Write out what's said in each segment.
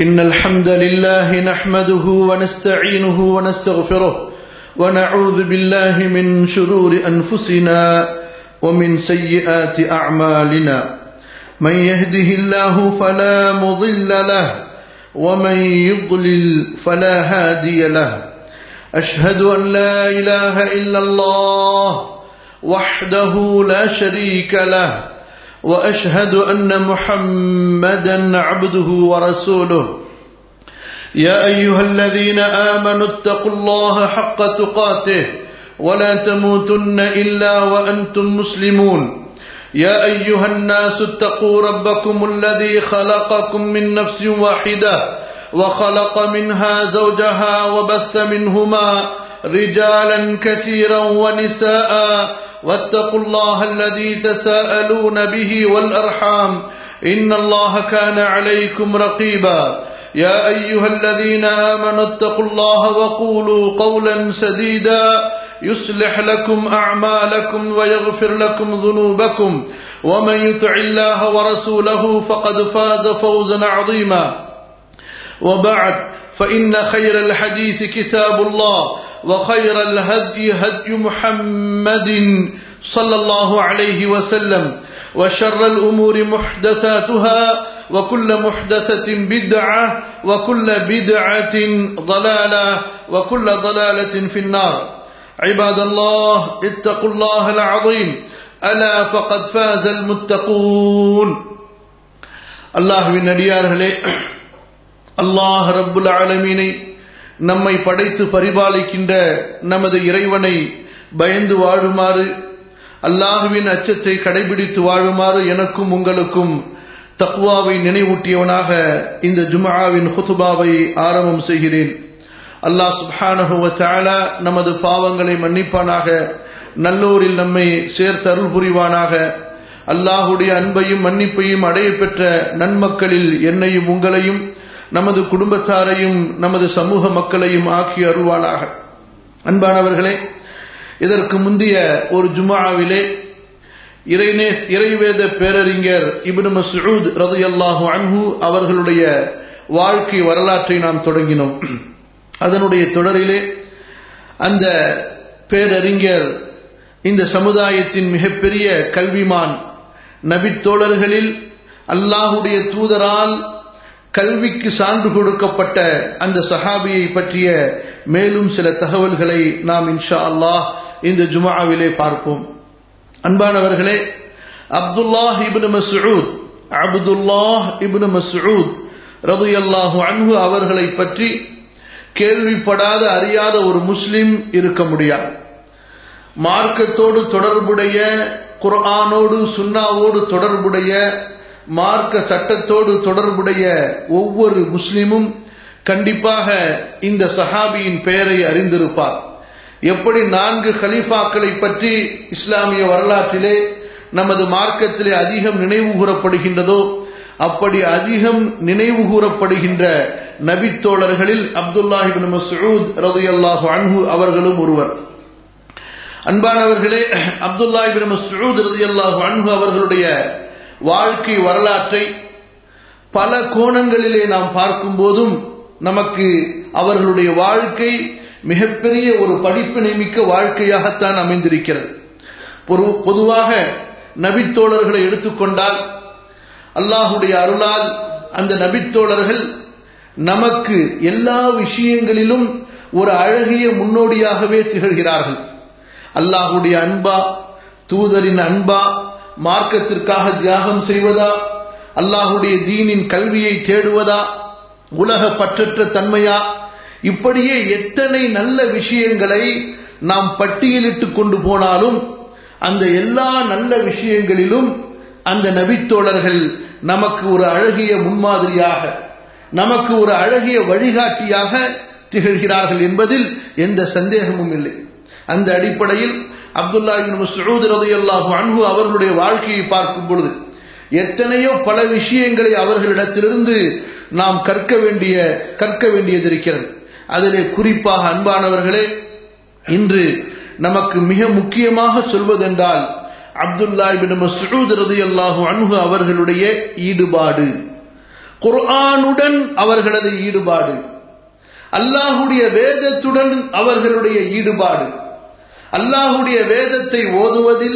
إن الحمد لله نحمده ونستعينه ونستغفره ونعوذ بالله من شرور أنفسنا ومن سيئات أعمالنا من يهده الله فلا مضل له ومن يضلل فلا هادي له أشهد أن لا إله إلا الله وحده لا شريك له وأشهد أن محمدا عبده ورسوله يا أيها الذين آمنوا اتقوا الله حق تقاته ولا تموتن إلا وأنتم مسلمون يا أيها الناس اتقوا ربكم الذي خلقكم من نفس واحدة وخلق منها زوجها وبث منهما رجالا كثيرا ونساء واتقوا الله الذي تساءلون به والأرحام إن الله كان عليكم رقيبا يا أيها الذين آمنوا اتقوا الله وقولوا قولا سديدا يصلح لكم أعمالكم ويغفر لكم ذنوبكم ومن يطع الله ورسوله فقد فاز فوزا عظيما وبعد فإن خير الحديث كتاب الله وخير الهدي هدي محمد صلى الله عليه وسلم وشر الأمور محدثاتها وكل محدثة بدعة وكل بدعة ضلالة وكل ضلالة في النار عباد الله اتقوا الله العظيم ألا فقد فاز المتقون அல்லாஹுவின் அடியார்களே அல்லாஹ் ரப்புல் ஆலமீனை நம்மை படைத்து பரிபாலிக்கின்ற நமது இறைவனை பயந்து வாழுமாறு அல்லாஹுவின் அச்சத்தை கடைபிடித்து வாழுமாறு எனக்கும் உங்களுக்கும் தக்வாவை நினைவூட்டியவனாக இந்த ஜுமாவின் ஹுதுபாவை ஆரம்பம் செய்கிறேன் அல்லாஹ் சுப்ஹானஹுவ தாலா நமது பாவங்களை மன்னிப்பானாக நல்லோரில் நம்மை சேர்த்தருள் புரிவானாக அல்லாஹுடைய அன்பையும் மன்னிப்பையும் அடைய பெற்ற நன்மக்களில் என்னையும் உங்களையும் நமது குடும்பத்தாரையும் நமது சமூக மக்களையும் ஆக்கி அருள்வானாக அன்பானவர்களே இதற்கு முந்தைய ஒரு ஜுமாவிலே இறைநே இறைவேத பேரறிஞர் இப்னு மசூத் ரதையல்லாஹு அன்ஹு அவர்களுடைய வாழ்க்கை வரலாற்றை நாம் தொடங்கினோம் அதனுடைய தொடரிலே அந்த பேரறிஞர் இந்த சமுதாயத்தின் மிகப்பெரிய கல்விமான் நபித்தோழர்களில் அல்லாஹுடைய தூதரால் கல்விக்கு சான்று கொடுக்கப்பட்ட அந்த சஹாபியை பற்றிய மேலும் சில தகவல்களை நாம் இன்ஷா அல்லாஹ் இந்த ஜுமாவிலே பார்ப்போம் அன்பானவர்களே அப்துல்லாஹ் இப்னு மசூத் அப்துல்லாஹ் இப்னு மசூத் ரதுயல்லாஹு அன்ஹு அவர்களை பற்றி கேள்விப்படாத அறியாத ஒரு முஸ்லிம் இருக்க முடியாது மார்க்கத்தோடு தொடர்புடைய குர்ஆனோடு சுன்னாவோடு தொடர்புடைய மார்க்க சட்டத்தோடு தொடர்புடைய ஒவ்வொரு முஸ்லிமும் கண்டிப்பாக இந்த சஹாபியின் பெயரை அறிந்திருப்பார் எப்படி நான்கு ஹலீஃபாக்களை பற்றி இஸ்லாமிய வரலாற்றிலே நமது மார்க்கத்திலே அதிகம் நினைவு கூறப்படுகின்றதோ அப்படி அதிகம் நினைவு கூறப்படுகின்ற நபித்தோழர்களில் அப்துல்லாஹிபின் மசூத் ரதையல்லாஹு அன்ஹு அவர்களும் ஒருவர் அன்பானவர்களே அப்துல்லாஹிபின் மசூத் ரதையல்லாஹு அன்ஹு அவர்களுடைய வாழ்க்கை வரலாற்றை பல கோணங்களிலே நாம் பார்க்கும் போதும் நமக்கு அவர்களுடைய வாழ்க்கை மிகப்பெரிய ஒரு படிப்பினை மிக்க வாழ்க்கையாகத்தான் அமைந்திருக்கிறது பொதுவாக நபித்தோழர்களை எடுத்துக்கொண்டால் அல்லாஹுடைய அருளால் அந்த நபித்தோழர்கள் நமக்கு எல்லா விஷயங்களிலும் ஒரு அழகிய முன்னோடியாகவே திகழ்கிறார்கள் அல்லாஹுடைய அன்பா தூதரின் அன்பா மார்க்கத்திற்காக தியாகம் செய்வதா அல்லாஹுடைய தீனின் கல்வியை தேடுவதா உலக பற்றற்ற தன்மையா இப்படியே எத்தனை நல்ல விஷயங்களை நாம் பட்டியலிட்டு கொண்டு போனாலும் அந்த எல்லா நல்ல விஷயங்களிலும் அந்த நபித்தோழர்கள் நமக்கு ஒரு அழகிய முன்மாதிரியாக நமக்கு ஒரு அழகிய வழிகாட்டியாக திகழ்கிறார்கள் என்பதில் எந்த சந்தேகமும் இல்லை அந்த அடிப்படையில் அப்துல்லா மசூத் ரதையல்லாஹு அன்பு அவர்களுடைய வாழ்க்கையை பார்க்கும் பொழுது எத்தனையோ பல விஷயங்களை அவர்களிடத்திலிருந்து நாம் கற்க வேண்டிய கற்க வேண்டியது இருக்கிறது அதிலே குறிப்பாக அன்பானவர்களே இன்று நமக்கு மிக முக்கியமாக சொல்வதென்றால் அப்துல்லா இபின் மஸ்ஊத் ரலியல்லாஹு அன்ஹு அவர்களுடைய ஈடுபாடு குர்ஆனுடன் அவர்களது ஈடுபாடு அல்லாஹுடைய வேதத்துடன் அவர்களுடைய ஈடுபாடு அல்லாஹுடைய வேதத்தை ஓதுவதில்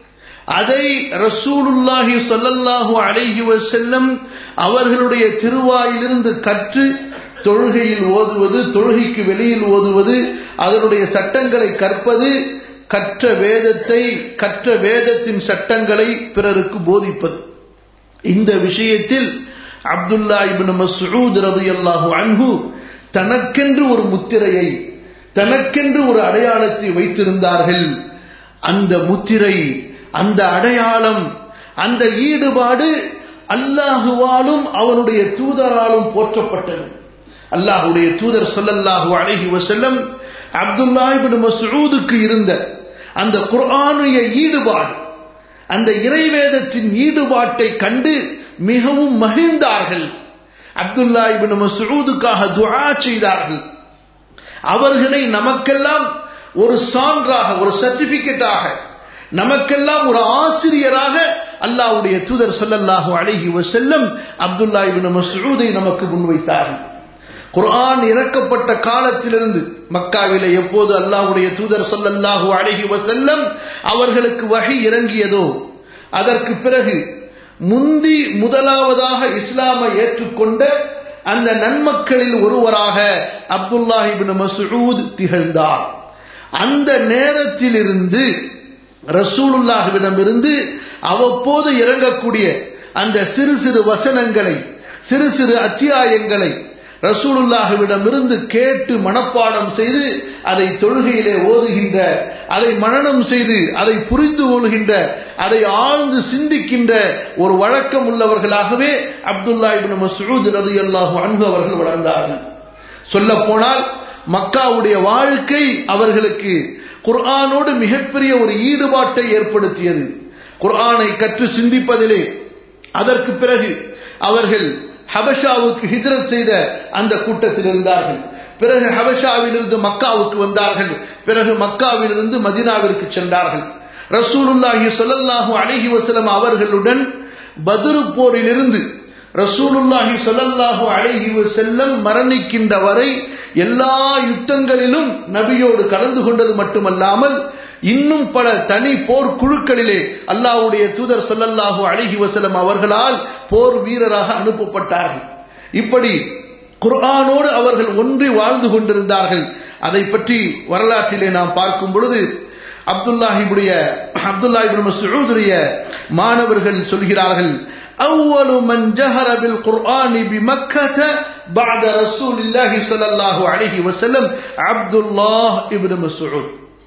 அதை ரசூலுல்லாஹி சொல்லல்லாஹு அலைஹி வஸல்லம் அவர்களுடைய திருவாயிலிருந்து கற்று தொழுகையில் ஓதுவது தொழுகைக்கு வெளியில் ஓதுவது அதனுடைய சட்டங்களை கற்பது கற்ற வேதத்தை கற்ற வேதத்தின் சட்டங்களை பிறருக்கு போதிப்பது இந்த விஷயத்தில் அப்துல்லா இபின் மஸ்ஊத் ரலியல்லாஹு அன்ஹு தனக்கென்று ஒரு முத்திரையை தனக்கென்று ஒரு அடையாளத்தை வைத்திருந்தார்கள் அந்த முத்திரை அந்த அடையாளம் அந்த ஈடுபாடு அல்லாஹுவாலும் அவனுடைய தூதராலும் போற்றப்பட்டது அல்லாஹுடைய தூதர் சொல்லல்லாஹு அழகி வசல்லம் அப்துல்லா இபின் மசூதுக்கு இருந்த அந்த குர்ஆனுடைய ஈடுபாடு அந்த இறைவேதத்தின் ஈடுபாட்டை கண்டு மிகவும் மகிழ்ந்தார்கள் அப்துல்லா இபின் மசூதுக்காக துஆ செய்தார்கள் அவர்களை நமக்கெல்லாம் ஒரு சான்றாக ஒரு சர்டிபிகேட்டாக நமக்கெல்லாம் ஒரு ஆசிரியராக அல்லாஹ்வுடைய தூதர் சொல்லல்லாஹு அலைஹி வஸல்லம் அப்துல்லா இப்னு மஸ்ஊதை நமக்கு முன்வைத்தார்கள் குர்ஆன் இறக்கப்பட்ட காலத்திலிருந்து மக்காவிலே எப்போது அல்லாஹ்வுடைய தூதர் சொல்லல்லாஹு அலைஹி வஸல்லம் அவர்களுக்கு வகை இறங்கியதோ அதற்கு பிறகு முந்தி முதலாவதாக இஸ்லாமை ஏற்றுக்கொண்ட அந்த நன்மக்களில் ஒருவராக அப்துல்லாஹ் இப்னு மஸ்ஊத் திகழ்ந்தார் அந்த நேரத்திலிருந்து ரசூலுல்லாஹ்விடமிருந்து அவ்வப்போது இறங்கக்கூடிய அந்த சிறு சிறு வசனங்களை சிறு சிறு அத்தியாயங்களை ரசூலுல்லாஹுவிடமிருந்து கேட்டு மனப்பாடம் செய்து அதை தொழுகையிலே ஓதுகின்ற அதை மனனம் செய்து அதை புரிந்து கொள்கின்ற அதை ஆழ்ந்து சிந்திக்கின்ற ஒரு வழக்கம் உள்ளவர்களாகவே அப்துல்லா இபின் மசூத் ரதி அல்லாஹு அன்பு அவர்கள் வளர்ந்தார்கள் சொல்ல போனால் மக்காவுடைய வாழ்க்கை அவர்களுக்கு குர்ஆனோடு மிகப்பெரிய ஒரு ஈடுபாட்டை ஏற்படுத்தியது குர்ஆனை கற்று சிந்திப்பதிலே அதற்கு பிறகு அவர்கள் ஹபஷாவுக்கு ஹிஜ்ரத் செய்த அந்த கூட்டத்தில் இருந்தார்கள் பிறகு ஹபஷாவிலிருந்து மக்காவுக்கு வந்தார்கள் பிறகு மக்காவிலிருந்து மதினாவிற்கு சென்றார்கள் ரசூலுல்லாஹி சொல்லல்லாஹு அழகி வசலம் அவர்களுடன் பதுரு போரிலிருந்து ரசூலுல்லாஹி சொல்லல்லாஹு அழகி செல்லம் மரணிக்கின்ற வரை எல்லா யுத்தங்களிலும் நபியோடு கலந்து கொண்டது மட்டுமல்லாமல் இன்னும் பல தனி போர் குழுக்களிலே அல்லாஹ்வுடைய தூதர் சொல்லல்லாஹு அழகி வசலம் அவர்களால் போர் வீரராக அனுப்பப்பட்டார்கள் இப்படி குர்ஆனோடு அவர்கள் ஒன்றி வாழ்ந்து கொண்டிருந்தார்கள் அதை பற்றி வரலாற்றிலே நாம் பார்க்கும் பொழுது அப்துல்லாஹிபுடைய அப்துல்லா இப்னு மஸ்ஊதுடைய மாணவர்கள் சொல்கிறார்கள் أول من جهر بالقرآن بمكة بعد رسول الله صلى الله عليه وسلم عبد الله ابن مسعود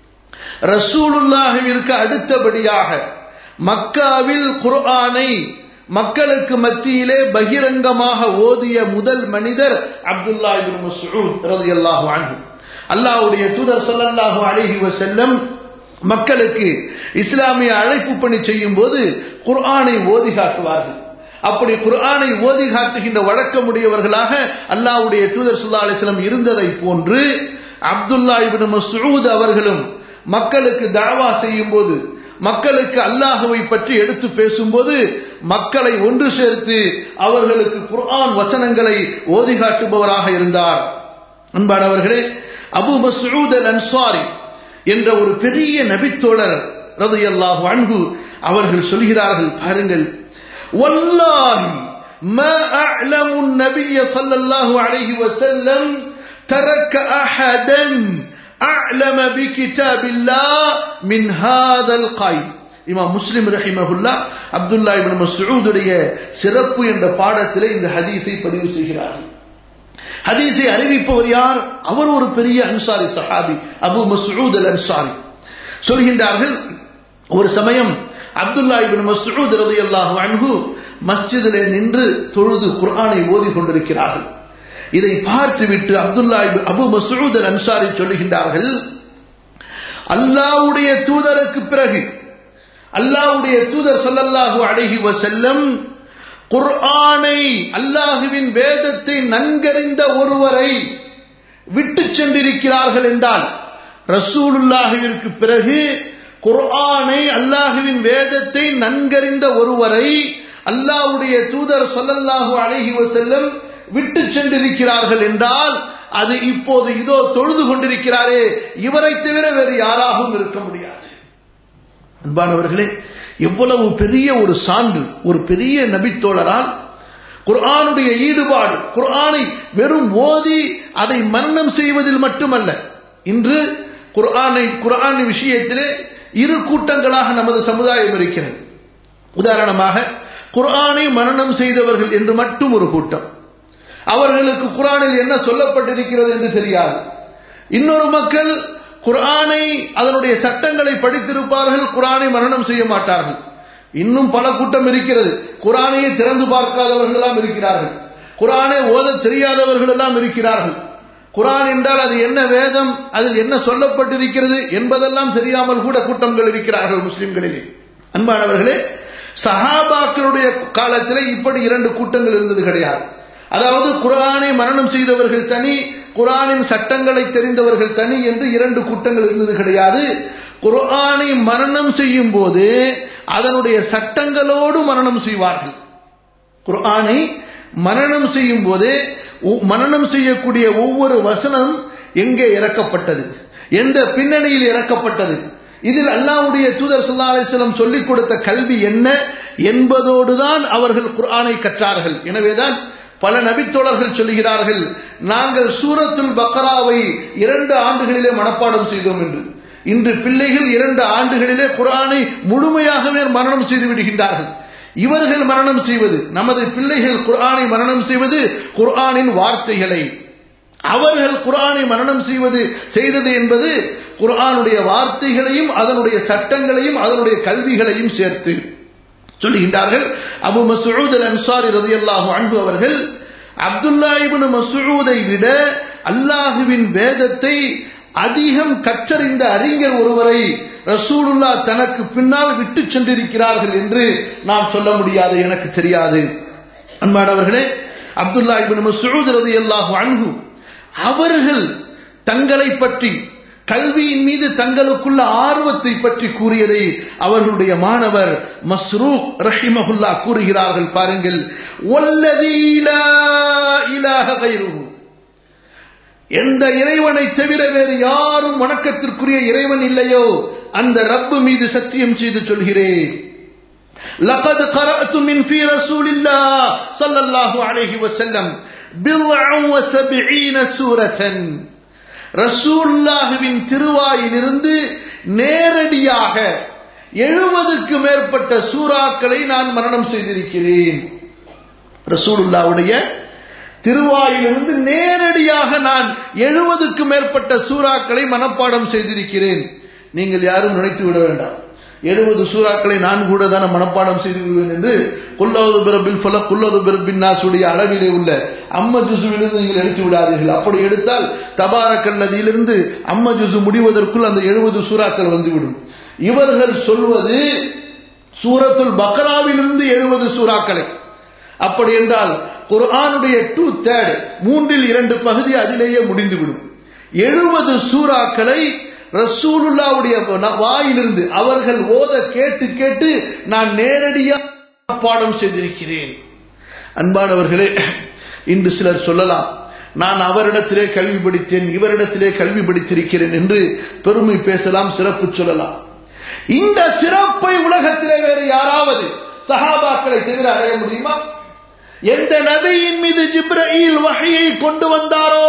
ரசூலுல்லாஹிற்கு அடுத்தபடியாக மக்காவில் குர்ஆனை மக்களுக்கு மத்தியிலே பகிரங்கமாக ஓதிய முதல் மனிதர் அப்துல்லா இப்னு மஸ்ஊத் ரலியல்லாஹு அன்ஹு அல்லாஹ்வுடைய தூதர் ஸல்லல்லாஹு அலைஹி வஸல்லம் மக்களுக்கு இஸ்லாமிய அழைப்பு பணி செய்யும் போது குர்ஆனை ஓதி காட்டுவார்கள் அப்படி குர்ஆனை ஓதி காட்டுகின்ற வழக்கமுடையவர்களாக அல்லாஹ்வுடைய தூதர் ஸல்லல்லாஹு அலைஹி வஸல்லம் இருந்ததை போன்று அப்துல்லா இப்னு மஸ்ஊத் அவர்களும் மக்களுக்கு தாவா செய்யும் போது மக்களுக்கு அல்லாஹுவை பற்றி எடுத்து பேசும்போது மக்களை ஒன்று சேர்த்து அவர்களுக்கு குர்ஆன் வசனங்களை ஓதி காட்டுபவராக இருந்தார் அன்பானவர்களே அபு மசூத் அல் அன்சாரி என்ற ஒரு பெரிய நபித்தோழர் ரதையல்லாஹு அன்ஹு அவர்கள் சொல்கிறார்கள் பாருங்கள் வல்லாஹி ما أعلم النبي صلى الله عليه وسلم ترك أحدا أعلم بكتاب الله من هذا القائد இமாம் முஸ்லிம் ரஹிமஹுல்லா அப்துல்லா இபின் மஸ்ஊதுடைய சிறப்பு என்ற பாடத்திலே இந்த ஹதீஸை பதிவு செய்கிறார்கள் ஹதீஸை அறிவிப்பவர் யார் அவர் ஒரு பெரிய அன்சாரி சஹாபி அபு மஸ்ஊத் அல் அன்சாரி சொல்கின்றார்கள் ஒரு சமயம் அப்துல்லா இபின் மஸ்ஊத் ரலியல்லாஹு அன்ஹு மஸ்ஜிதிலே நின்று தொழுது குர்ஆனை ஓதி கொண்டிருக்கிறார்கள் இதை பார்த்துவிட்டு அப்துல்லா அபு மசூத் அல் அன்சாரி சொல்லுகின்றார்கள் அல்லாவுடைய தூதருக்கு பிறகு அல்லாவுடைய தூதர் சொல்லல்லாஹு அழகி வசல்லம் குர்ஆனை அல்லாஹுவின் வேதத்தை நன்கறிந்த ஒருவரை விட்டு சென்றிருக்கிறார்கள் என்றால் ரசூலுல்லாஹுவிற்கு பிறகு குர்ஆனை அல்லாஹுவின் வேதத்தை நன்கறிந்த ஒருவரை அல்லாஹ்வுடைய தூதர் ஸல்லல்லாஹு அலைஹி வஸல்லம் விட்டு சென்றிருக்கிறார்கள் என்றால் அது இப்போது இதோ தொழுது கொண்டிருக்கிறாரே இவரை தவிர வேறு யாராகவும் இருக்க முடியாது அன்பானவர்களே எவ்வளவு பெரிய ஒரு சான்று ஒரு பெரிய நபித்தோழரால் குர்ஆனுடைய ஈடுபாடு குர்ஆனை வெறும் ஓதி அதை மரணம் செய்வதில் மட்டுமல்ல இன்று குர்ஆனை குர்ஆன் விஷயத்திலே இரு கூட்டங்களாக நமது சமுதாயம் இருக்கிறது உதாரணமாக குர்ஆனை மரணம் செய்தவர்கள் என்று மட்டும் ஒரு கூட்டம் அவர்களுக்கு குர்ஆனில் என்ன சொல்லப்பட்டிருக்கிறது என்று தெரியாது இன்னொரு மக்கள் குர்ஆனை அதனுடைய சட்டங்களை படித்திருப்பார்கள் குர்ஆனை மரணம் செய்ய மாட்டார்கள் இன்னும் பல கூட்டம் இருக்கிறது குர்ஆனையே திறந்து பார்க்காதவர்கள் எல்லாம் இருக்கிறார்கள் குர்ஆனை ஓத தெரியாதவர்கள் எல்லாம் இருக்கிறார்கள் குர்ஆன் என்றால் அது என்ன வேதம் அதில் என்ன சொல்லப்பட்டிருக்கிறது என்பதெல்லாம் தெரியாமல் கூட கூட்டங்கள் இருக்கிறார்கள் முஸ்லிம்களிலே அன்பானவர்களே சஹாபாக்களுடைய காலத்திலே இப்படி இரண்டு கூட்டங்கள் இருந்தது கிடையாது அதாவது குர்ஆனை மரணம் செய்தவர்கள் தனி குர்ஆனின் சட்டங்களை தெரிந்தவர்கள் தனி என்று இரண்டு கூட்டங்கள் இருந்தது கிடையாது குர்ஆனை மரணம் செய்யும் போது அதனுடைய சட்டங்களோடு மரணம் செய்வார்கள் குர்ஆனை மரணம் செய்யும் போது மரணம் செய்யக்கூடிய ஒவ்வொரு வசனம் எங்கே இறக்கப்பட்டது எந்த பின்னணியில் இறக்கப்பட்டது இதில் அல்லாஹ்வுடைய தூதர் ஸல்லல்லாஹு அலைஹி வஸல்லம் சொல்லிக் கொடுத்த கல்வி என்ன என்பதோடுதான் அவர்கள் குர்ஆனை கற்றார்கள் எனவேதான் பல நபித்தோழர்கள் சொல்லுகிறார்கள் நாங்கள் சூரத்துல் பக்ராவை இரண்டு ஆண்டுகளிலே மனப்பாடம் செய்தோம் என்று இன்று பிள்ளைகள் இரண்டு ஆண்டுகளிலே குர்ஆனை முழுமையாகவே மரணம் செய்து விடுகின்றார்கள் இவர்கள் மரணம் செய்வது நமது பிள்ளைகள் குர்ஆனை மரணம் செய்வது குர்ஆனின் வார்த்தைகளை அவர்கள் குர்ஆனை மரணம் செய்வது செய்தது என்பது குர்ஆனுடைய வார்த்தைகளையும் அதனுடைய சட்டங்களையும் அதனுடைய கல்விகளையும் சேர்த்து சொல்லுகின்றார்கள் அபு மசூத் அல் அன்சாரி ரதியல்லாஹு அன்பு அவர்கள் அப்துல்லா இப்னு மசூதை விட அல்லாஹுவின் வேதத்தை அதிகம் கற்றறிந்த அறிஞர் ஒருவரை ரசூலுல்லா தனக்கு பின்னால் விட்டு சென்றிருக்கிறார்கள் என்று நாம் சொல்ல முடியாது எனக்கு தெரியாது அன்பானவர்களே அப்துல்லா இப்னு மசூத் ரதியல்லாஹு அன்ஹு அவர்கள் தங்களை பற்றி கல்வியின் மீது தங்களுக்குள்ள ஆர்வத்தை பற்றி கூறியதை அவர்களுடைய மாணவர் மஸ்ரூக் ரஹிமஹுல்லா கூறுகிறார்கள் பாருங்கள் எந்த இறைவனை தவிர வேறு யாரும் வணக்கத்திற்குரிய இறைவன் இல்லையோ அந்த ரப்பு மீது சத்தியம் செய்து சொல்கிறேன் لقد قرأت من في رسول الله صلى الله عليه وسلم بضعا وسبعين سورة ரசூல்லாஹுவின் திருவாயிலிருந்து நேரடியாக எழுபதுக்கு மேற்பட்ட சூறாக்களை நான் மரணம் செய்திருக்கிறேன் ரசூலுல்லாவுடைய திருவாயிலிருந்து நேரடியாக நான் எழுபதுக்கு மேற்பட்ட சூறாக்களை மனப்பாடம் செய்திருக்கிறேன் நீங்கள் யாரும் நினைத்து விட வேண்டாம் எழுபது சூறாக்களை நான் கூட தானே மனப்பாடம் செய்து விடுவேன் என்று குல்லவது பிறப்பில் சொல்ல குல்லது பிறப்பின் நாசுடைய அளவிலே உள்ள அம்ம ஜுசுவிலிருந்து நீங்கள் எடுத்து விடாதீர்கள் அப்படி எடுத்தால் தபாரக்கல் நதியிலிருந்து அம்ம ஜுசு முடிவதற்குள் அந்த எழுபது சூறாக்கள் வந்துவிடும் இவர்கள் சொல்வது சூரத்துல் பக்ராவிலிருந்து எழுபது சூறாக்களை அப்படி என்றால் குர்ஆனுடைய டூ தேர்ட் மூன்றில் இரண்டு பகுதி அதிலேயே முடிந்துவிடும் எழுபது சூறாக்களை ரசூலுல்லாவுடைய வாயிலிருந்து அவர்கள் ஓத கேட்டு கேட்டு நான் நேரடியாக பாடம் செய்திருக்கிறேன் அன்பானவர்களே இன்று சிலர் சொல்லலாம் நான் அவரிடத்திலே கல்வி படித்தேன் இவரிடத்திலே கல்வி படித்திருக்கிறேன் என்று பெருமை பேசலாம் சிறப்பு சொல்லலாம் இந்த சிறப்பை உலகத்திலே வேறு யாராவது சஹாபாக்களை தவிர அடைய முடியுமா எந்த நபியின் மீது ஜிப்ரயில் வகையை கொண்டு வந்தாரோ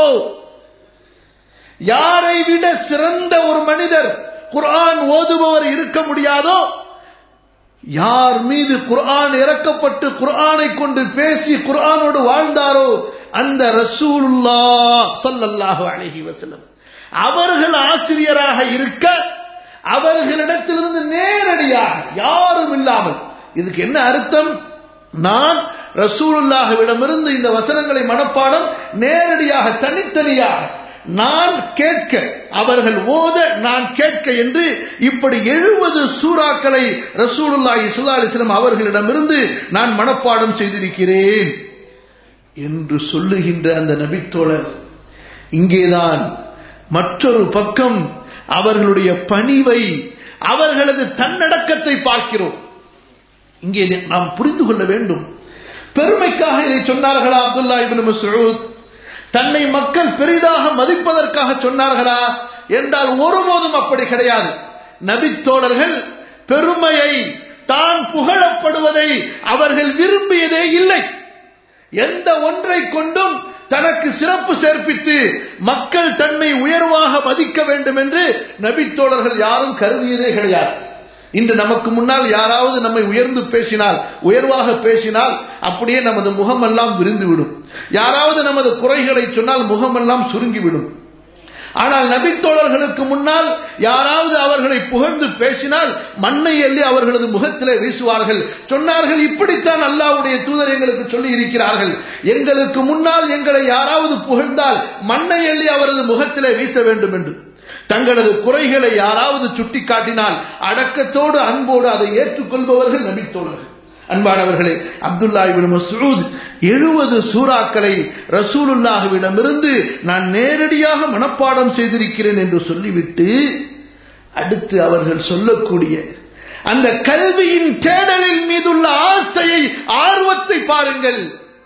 யாரை விட சிறந்த ஒரு மனிதர் குர்ஆன் ஓதுபவர் இருக்க முடியாதோ யார் மீது குர்ஆன் இறக்கப்பட்டு குர்ஆனை கொண்டு பேசி குர்ஆனோடு வாழ்ந்தாரோ அந்த ரசூலுல்லா ஸல்லல்லாஹு அலைஹி வஸல்லம் அவர்கள் ஆசிரியராக இருக்க அவர்களிடத்திலிருந்து நேரடியாக யாரும் இல்லாமல் இதுக்கு என்ன அர்த்தம் நான் ரசூலுல்லாஹ்விடமிருந்து இந்த வசனங்களை மனப்பாடம் நேரடியாக தனித்தனியாக நான் கேட்க அவர்கள் ஓத நான் கேட்க என்று இப்படி எழுபது சூறாக்களை ரசூலுல்லாஹி ஸல்லல்லாஹு அலைஹி வஸல்லம் அவர்களிடமிருந்து நான் மனப்பாடம் செய்திருக்கிறேன் என்று சொல்லுகின்ற அந்த நபித்தோழர் இங்கேதான் மற்றொரு பக்கம் அவர்களுடைய பணிவை அவர்களது தன்னடக்கத்தை பார்க்கிறோம் இங்கே நாம் புரிந்து கொள்ள வேண்டும் பெருமைக்காக இதை சொன்னார்களா அப்துல்லா இபின் மசூத் தன்னை மக்கள் பெரிதாக மதிப்பதற்காக சொன்னார்களா என்றால் ஒருபோதும் அப்படி கிடையாது நபித்தோழர்கள் பெருமையை தான் புகழப்படுவதை அவர்கள் விரும்பியதே இல்லை எந்த ஒன்றை கொண்டும் தனக்கு சிறப்பு சேர்ப்பித்து மக்கள் தன்னை உயர்வாக மதிக்க வேண்டும் என்று நபித்தோழர்கள் யாரும் கருதியதே கிடையாது இன்று நமக்கு முன்னால் யாராவது நம்மை உயர்ந்து பேசினால் உயர்வாக பேசினால் அப்படியே நமது முகமெல்லாம் விரிந்துவிடும் யாராவது நமது குறைகளை சொன்னால் முகமெல்லாம் சுருங்கிவிடும் ஆனால் நபித்தோழர்களுக்கு முன்னால் யாராவது அவர்களை புகழ்ந்து பேசினால் மண்ணை எள்ளி அவர்களது முகத்திலே வீசுவார்கள் சொன்னார்கள் இப்படித்தான் அல்லாவுடைய தூதர் எங்களுக்கு சொல்லி இருக்கிறார்கள் எங்களுக்கு முன்னால் எங்களை யாராவது புகழ்ந்தால் மண்ணை எள்ளி அவரது முகத்திலே வீச வேண்டும் என்று தங்களது குறைகளை யாராவது சுட்டிக்காட்டினால் அடக்கத்தோடு அன்போடு அதை ஏற்றுக்கொள்பவர்கள் நபித்தோழர்கள் அன்பானவர்களே அப்துல்லா இபின் மசூத் எழுபது சூறாக்களை ரசூலுல்லாஹுவிடமிருந்து நான் நேரடியாக மனப்பாடம் செய்திருக்கிறேன் என்று சொல்லிவிட்டு அடுத்து அவர்கள் சொல்லக்கூடிய அந்த கல்வியின் தேடலில் மீதுள்ள ஆசையை ஆர்வத்தை பாருங்கள்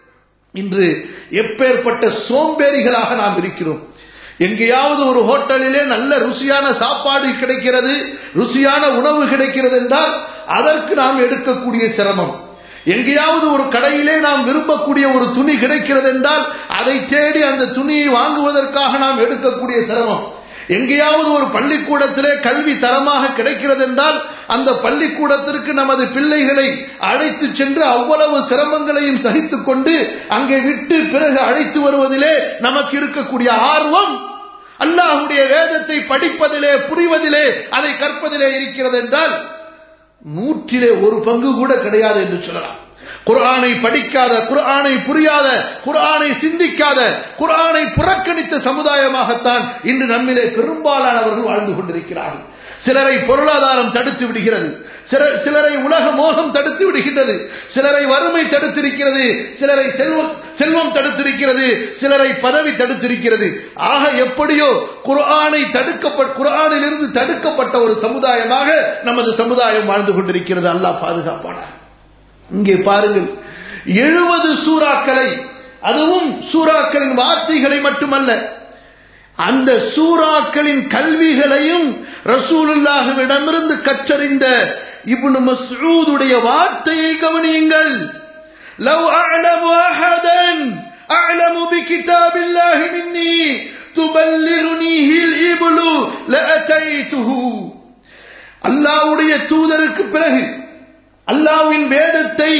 இன்று எப்பேற்பட்ட சோம்பேறிகளாக நாம் இருக்கிறோம் எங்கேயாவது ஒரு ஹோட்டலிலே நல்ல ருசியான சாப்பாடு கிடைக்கிறது ருசியான உணவு கிடைக்கிறது என்றால் அதற்கு நாம் எடுக்கக்கூடிய சிரமம் எங்கேயாவது ஒரு கடையிலே நாம் விரும்பக்கூடிய ஒரு துணி கிடைக்கிறது என்றால் அதை தேடி அந்த துணியை வாங்குவதற்காக நாம் எடுக்கக்கூடிய சிரமம் எங்கேயாவது ஒரு பள்ளிக்கூடத்திலே கல்வி தரமாக கிடைக்கிறது என்றால் அந்த பள்ளிக்கூடத்திற்கு நமது பிள்ளைகளை அழைத்து சென்று அவ்வளவு சிரமங்களையும் சகித்துக் கொண்டு அங்கே விட்டு பிறகு அழைத்து வருவதிலே நமக்கு இருக்கக்கூடிய ஆர்வம் அல்லாஹுடைய வேதத்தை படிப்பதிலே புரிவதிலே அதை கற்பதிலே இருக்கிறது என்றால் நூற்றிலே ஒரு பங்கு கூட கிடையாது என்று சொல்லலாம் குர்ஆனை படிக்காத குர்ஆனை புரியாத குர்ஆனை சிந்திக்காத குர்ஆனை புறக்கணித்த சமுதாயமாகத்தான் இன்று நம்மிலே பெரும்பாலானவர்கள் வாழ்ந்து கொண்டிருக்கிறார்கள் சிலரை பொருளாதாரம் தடுத்து விடுகிறது சிலரை உலக மோகம் தடுத்து விடுகின்றது சிலரை வறுமை தடுத்திருக்கிறது சிலரை செல்வம் செல்வம் தடுத்திருக்கிறது சிலரை பதவி தடுத்திருக்கிறது ஆக எப்படியோ குர்ஆனை தடுக்கப்பட்ட குர்ஆனில் இருந்து தடுக்கப்பட்ட ஒரு சமுதாயமாக நமது சமுதாயம் வாழ்ந்து கொண்டிருக்கிறது அல்லாஹ் பாதுகாப்பான இங்கே பாருங்கள் எழுபது சூறாக்களை அதுவும் சூறாக்களின் வார்த்தைகளை மட்டுமல்ல அந்த சூறாக்களின் கல்விகளையும் ரசூலுல்லாஹுவிடமிருந்து கற்றறிந்த இப்னு மஸ்ஊதுடைய வார்த்தையை கவனியுங்கள் லவ் அஅலமு அஹதன் அஅலமு பிகிதாபில்லாஹி மின்னி துபல்லிகுனிஹி இப்லு லஅதைதுஹு அல்லாஹ்வுடைய தூதருக்கு பிறகு அல்லாஹ்வின் வேதத்தை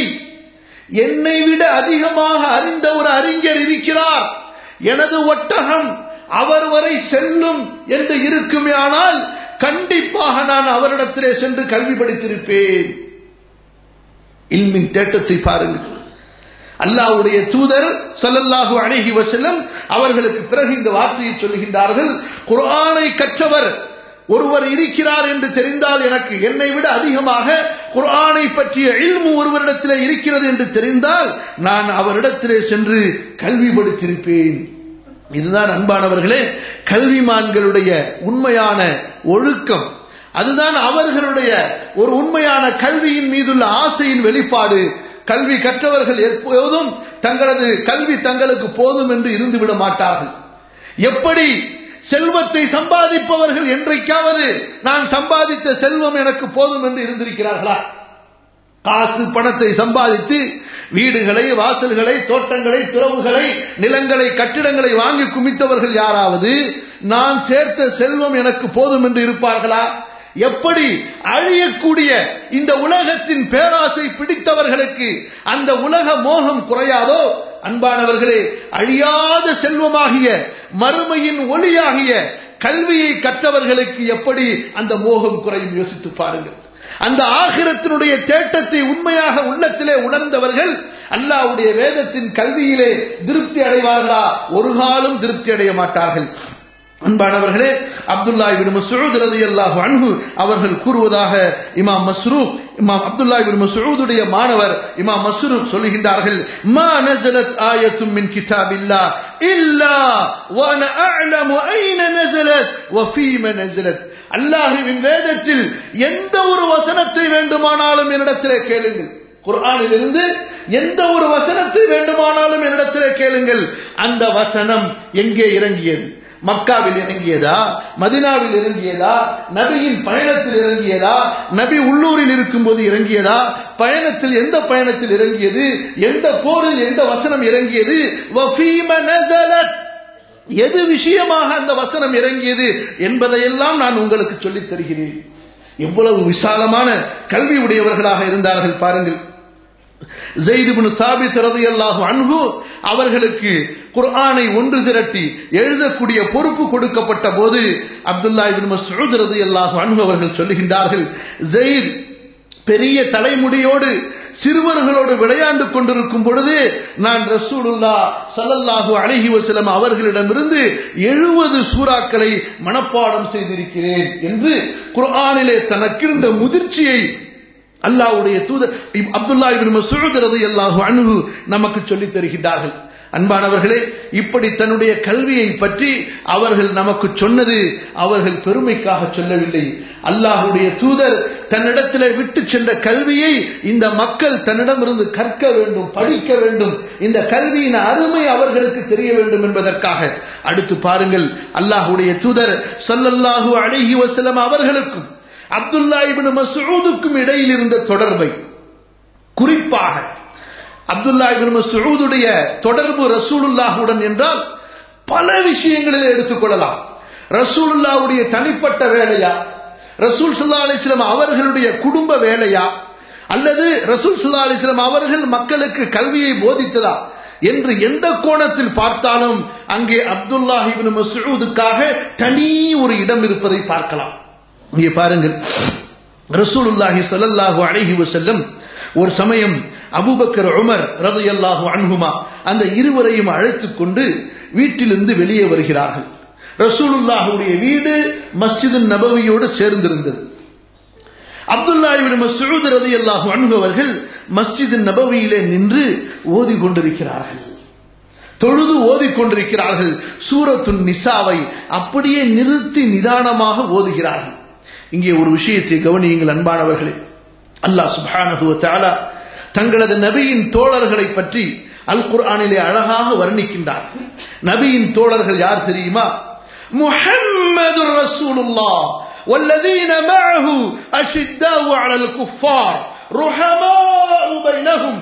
என்னை விட அதிகமாக அறிந்த ஒரு அறிஞர் இருக்கிறார் எனது ஒட்டகம் அவர் வரை செல்லும் என்று இருக்குமே ஆனால் கண்டிப்பாக நான் அவரிடத்திலே சென்று கல்வி படித்திருப்பேன் இல்மின் தேட்டத்தை பாருங்கள் அல்லாவுடைய தூதர் சல்லல்லாஹு அழகி வசல்லம் அவர்களுக்கு பிறகு இந்த வார்த்தையை சொல்லுகின்றார்கள் குர்ஆனை கற்றவர் ஒருவர் இருக்கிறார் என்று தெரிந்தால் எனக்கு என்னை விட அதிகமாக குர்ஆனை பற்றிய இல்மு ஒருவரிடத்திலே இருக்கிறது என்று தெரிந்தால் நான் அவரிடத்திலே சென்று கல்வி படித்திருப்பேன் இதுதான் அன்பானவர்களே கல்விமான்களுடைய உண்மையான ஒழுக்கம் அதுதான் அவர்களுடைய ஒரு உண்மையான கல்வியின் மீதுள்ள ஆசையின் வெளிப்பாடு கல்வி கற்றவர்கள் எப்போதும் தங்களது கல்வி தங்களுக்கு போதும் என்று இருந்துவிட மாட்டார்கள் எப்படி செல்வத்தை சம்பாதிப்பவர்கள் என்றைக்காவது நான் சம்பாதித்த செல்வம் எனக்கு போதும் என்று இருந்திருக்கிறார்களா காசு பணத்தை சம்பாதித்து வீடுகளை வாசல்களை தோட்டங்களை துறவுகளை நிலங்களை கட்டிடங்களை வாங்கி குமித்தவர்கள் யாராவது நான் சேர்த்த செல்வம் எனக்கு போதும் என்று இருப்பார்களா எப்படி அழியக்கூடிய இந்த உலகத்தின் பேராசை பிடித்தவர்களுக்கு அந்த உலக மோகம் குறையாதோ அன்பானவர்களே அழியாத செல்வமாகிய மறுமையின் ஒளியாகிய கல்வியை கற்றவர்களுக்கு எப்படி அந்த மோகம் குறையும் யோசித்து பாருங்கள் அந்த ஆகிரத்தினுடைய தேட்டத்தை உண்மையாக உள்ளத்திலே உணர்ந்தவர்கள் அல்லாவுடைய வேதத்தின் கல்வியிலே திருப்தி அடைவார்களா ஒரு காலம் திருப்தி அடைய மாட்டார்கள் அன்பானவர்களே அப்துல்லா இபின் மசூத் ரலியல்லாஹு அன்ஹு அவர்கள் கூறுவதாக இமாம் மஸ்ரூக் இமாம் அப்துல்லா இபின் மசூதுடைய மாணவர் இமாம் மஸ்ரூக் சொல்லுகின்றார்கள் மா நஸலத் ஆயத்தும் மின் கிதாபில்லா இல்லா வான அஅலமு ஐன நஸலத் வ ஃபீம நஸலத் அல்லாஹுவின் வேதத்தில் எந்த ஒரு வசனத்தை வேண்டுமானாலும் என்னிடத்திலே கேளுங்கள் குர்ஆனிலிருந்து எந்த ஒரு வசனத்தை வேண்டுமானாலும் என்னிடத்தில் கேளுங்கள் அந்த வசனம் எங்கே இறங்கியது மக்காவில் இறங்கியதா மதினாவில் இறங்கியதா நபியின் பயணத்தில் இறங்கியதா நபி உள்ளூரில் இருக்கும்போது இறங்கியதா பயணத்தில் எந்த பயணத்தில் இறங்கியது எந்த போரில் எந்த வசனம் இறங்கியது வஃபீம நஸலத் எது விஷயமாக அந்த வசனம் இறங்கியது என்பதையெல்லாம் நான் உங்களுக்கு சொல்லித் தருகிறேன் எவ்வளவு விசாலமான கல்வி உடையவர்களாக இருந்தார்கள் பாருங்கள் ஜெயிதுபின் சாபித் ரதியல்லாஹு அன்ஹு அவர்களுக்கு குர்ஆனை ஒன்று திரட்டி எழுதக்கூடிய பொறுப்பு கொடுக்கப்பட்ட போது அப்துல்லா இபின் மஸ்ஊத் ரதியல்லாஹு அன்ஹு அவர்கள் சொல்லுகின்றார்கள் ஜெயித் பெரிய தலைமுடியோடு சிறுவர்களோடு விளையாண்டு கொண்டிருக்கும் பொழுது நான் ரசூலுல்லா சல்லல்லாஹு அலைஹி வஸல்லம் அவர்களிடமிருந்து எழுபது சூறாக்களை மனப்பாடம் செய்திருக்கிறேன் என்று குர்ஆனிலே தனக்கிருந்த முதிர்ச்சியை அல்லாஹ்வுடைய தூதர் அப்துல்லா இப்னு மஸ்ஊத் ரலியல்லாஹு அன்ஹு நமக்கு சொல்லித் தருகின்றார்கள் அன்பானவர்களே இப்படி தன்னுடைய கல்வியை பற்றி அவர்கள் நமக்கு சொன்னது அவர்கள் பெருமைக்காக சொல்லவில்லை அல்லாஹுடைய தூதர் தன்னிடத்தில் விட்டு சென்ற கல்வியை இந்த மக்கள் தன்னிடமிருந்து கற்க வேண்டும் படிக்க வேண்டும் இந்த கல்வியின் அருமை அவர்களுக்கு தெரிய வேண்டும் என்பதற்காக அடுத்து பாருங்கள் அல்லாஹுடைய தூதர் சல்லல்லாஹு அலைஹி வஸல்லம் அவர்களுக்கும் அப்துல்லா இப்னு மஸ்ஊதுக்கும் இடையில் இருந்த தொடர்பை குறிப்பாக அப்துல்லா இபின் மசூதுடைய தொடர்பு ரசூலுல்லாஹுடன் என்றால் பல விஷயங்களில் எடுத்துக்கொள்ளலாம் ரசூலுல்லாவுடைய தனிப்பட்ட வேலையா ரசூல் சுல்லா அலிஸ்லாம் அவர்களுடைய குடும்ப வேலையா அல்லது ரசூல் சுல்லா அலிஸ்லாம் அவர்கள் மக்களுக்கு கல்வியை போதித்ததா என்று எந்த கோணத்தில் பார்த்தாலும் அங்கே அப்துல்லாஹிபின் மசூதுக்காக தனி ஒரு இடம் இருப்பதை பார்க்கலாம் இங்கே பாருங்கள் ரசூலுல்லாஹி ஸல்லல்லாஹு அலைஹி வஸல்லம் ஒரு சமயம் அபூபக்கர் உமர் ரதையல்லாஹு அன்ஹுமா அந்த இருவரையும் அழைத்துக் கொண்டு வீட்டிலிருந்து வெளியே வருகிறார்கள் ரசூலுல்லாஹுடைய வீடு மஸ்ஜிது நபவியோடு சேர்ந்திருந்தது அப்துல்லா இபின் மஸ்ஊத் ரதையல்லாஹு அன்ஹு அவர்கள் மஸ்ஜிது நபவியிலே நின்று ஓதி கொண்டிருக்கிறார்கள் தொழுது ஓதிக்கொண்டிருக்கிறார்கள் சூரத்து நிசாவை அப்படியே நிறுத்தி நிதானமாக ஓதுகிறார்கள் இங்கே ஒரு விஷயத்தை கவனியுங்கள் அன்பானவர்களே அல்லாஹ் சுப்ஹானஹு வ தஆலா தங்களது நபியின் தோழர்களை பற்றி அல் குர்ஆனிலே அழகாக வர்ணிக்கின்றார் நபியின் தோழர்கள் யார் தெரியுமா முஹம்மது ரசூலுல்லாஹ் والذين معه أشداء على الكفار رحماء بينهم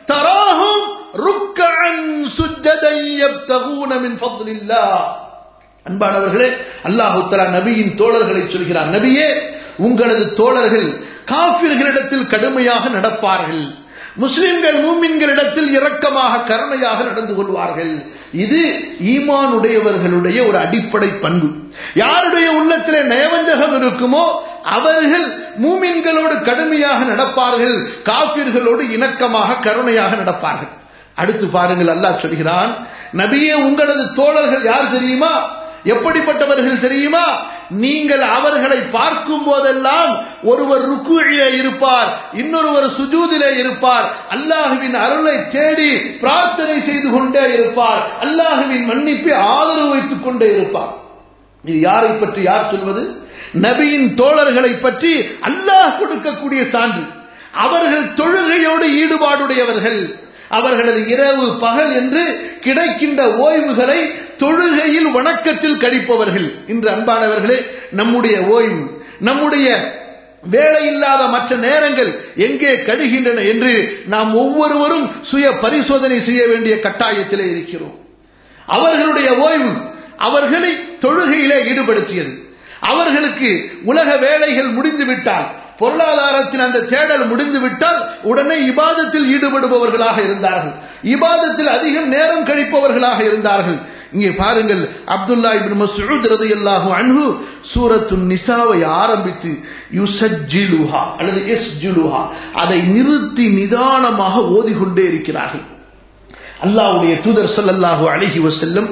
تراهم ركعا سجدا يبتغون من فضل الله அன்பானவர்களே அல்லாஹு தலா நபியின் தோழர்களை சொல்கிறார் நபியே உங்களது தோழர்கள் காபிர்களிடத்தில் கடுமையாக நடப்பார்கள் முஸ்லிம்கள் மூமின்களிடத்தில் இரக்கமாக கருணையாக நடந்து கொள்வார்கள் இது ஈமானுடையவர்களுடைய ஒரு அடிப்படை பண்பு யாருடைய உள்ளத்திலே நயவஞ்சகம் இருக்குமோ அவர்கள் மூமின்களோடு கடுமையாக நடப்பார்கள் காபிர்களோடு இணக்கமாக கருணையாக நடப்பார்கள் அடுத்து பாருங்கள் அல்லாஹ் சொல்கிறான் நபியே உங்களது தோழர்கள் யார் தெரியுமா எப்படிப்பட்டவர்கள் தெரியுமா நீங்கள் அவர்களை பார்க்கும் போதெல்லாம் ஒருவர் ருக்குழிலே இருப்பார் இன்னொருவர் சுஜூதிலே இருப்பார் அல்லாஹுவின் அருளை தேடி பிரார்த்தனை செய்து கொண்டே இருப்பார் அல்லாஹுவின் மன்னிப்பை ஆதரவு வைத்துக் கொண்டே இருப்பார் இது யாரை பற்றி யார் சொல்வது நபியின் தோழர்களை பற்றி அல்லாஹ் கொடுக்கக்கூடிய சான்று அவர்கள் தொழுகையோடு ஈடுபாடுடையவர்கள் அவர்களது இரவு பகல் என்று கிடைக்கின்ற ஓய்வுகளை தொழுகையில் வணக்கத்தில் கழிப்பவர்கள் இன்று அன்பானவர்களே நம்முடைய ஓய்வு நம்முடைய வேலை இல்லாத மற்ற நேரங்கள் எங்கே கடுகின்றன என்று நாம் ஒவ்வொருவரும் சுய பரிசோதனை செய்ய வேண்டிய கட்டாயத்திலே இருக்கிறோம் அவர்களுடைய ஓய்வு அவர்களை தொழுகையிலே ஈடுபடுத்தியது அவர்களுக்கு உலக வேலைகள் முடிந்துவிட்டால் பொருளாதாரத்தின் அந்த தேடல் முடிந்துவிட்டால் உடனே இபாதத்தில் ஈடுபடுபவர்களாக இருந்தார்கள் இபாதத்தில் அதிகம் நேரம் கழிப்பவர்களாக இருந்தார்கள் இங்கே பாருங்கள் அப்துல்லா இபின் மஸ்ஊத் ரலியல்லாஹு அன்ஹு சூரத்து நிசாவை ஆரம்பித்து யுசஜ்ஜிலுஹா அல்லது யஸ்ஜுலுஹா அதை நிறுத்தி நிதானமாக ஓதிக்கொண்டே இருக்கிறார்கள் அல்லாஹ்வுடைய தூதர் ஸல்லல்லாஹு அலைஹி வஸல்லம்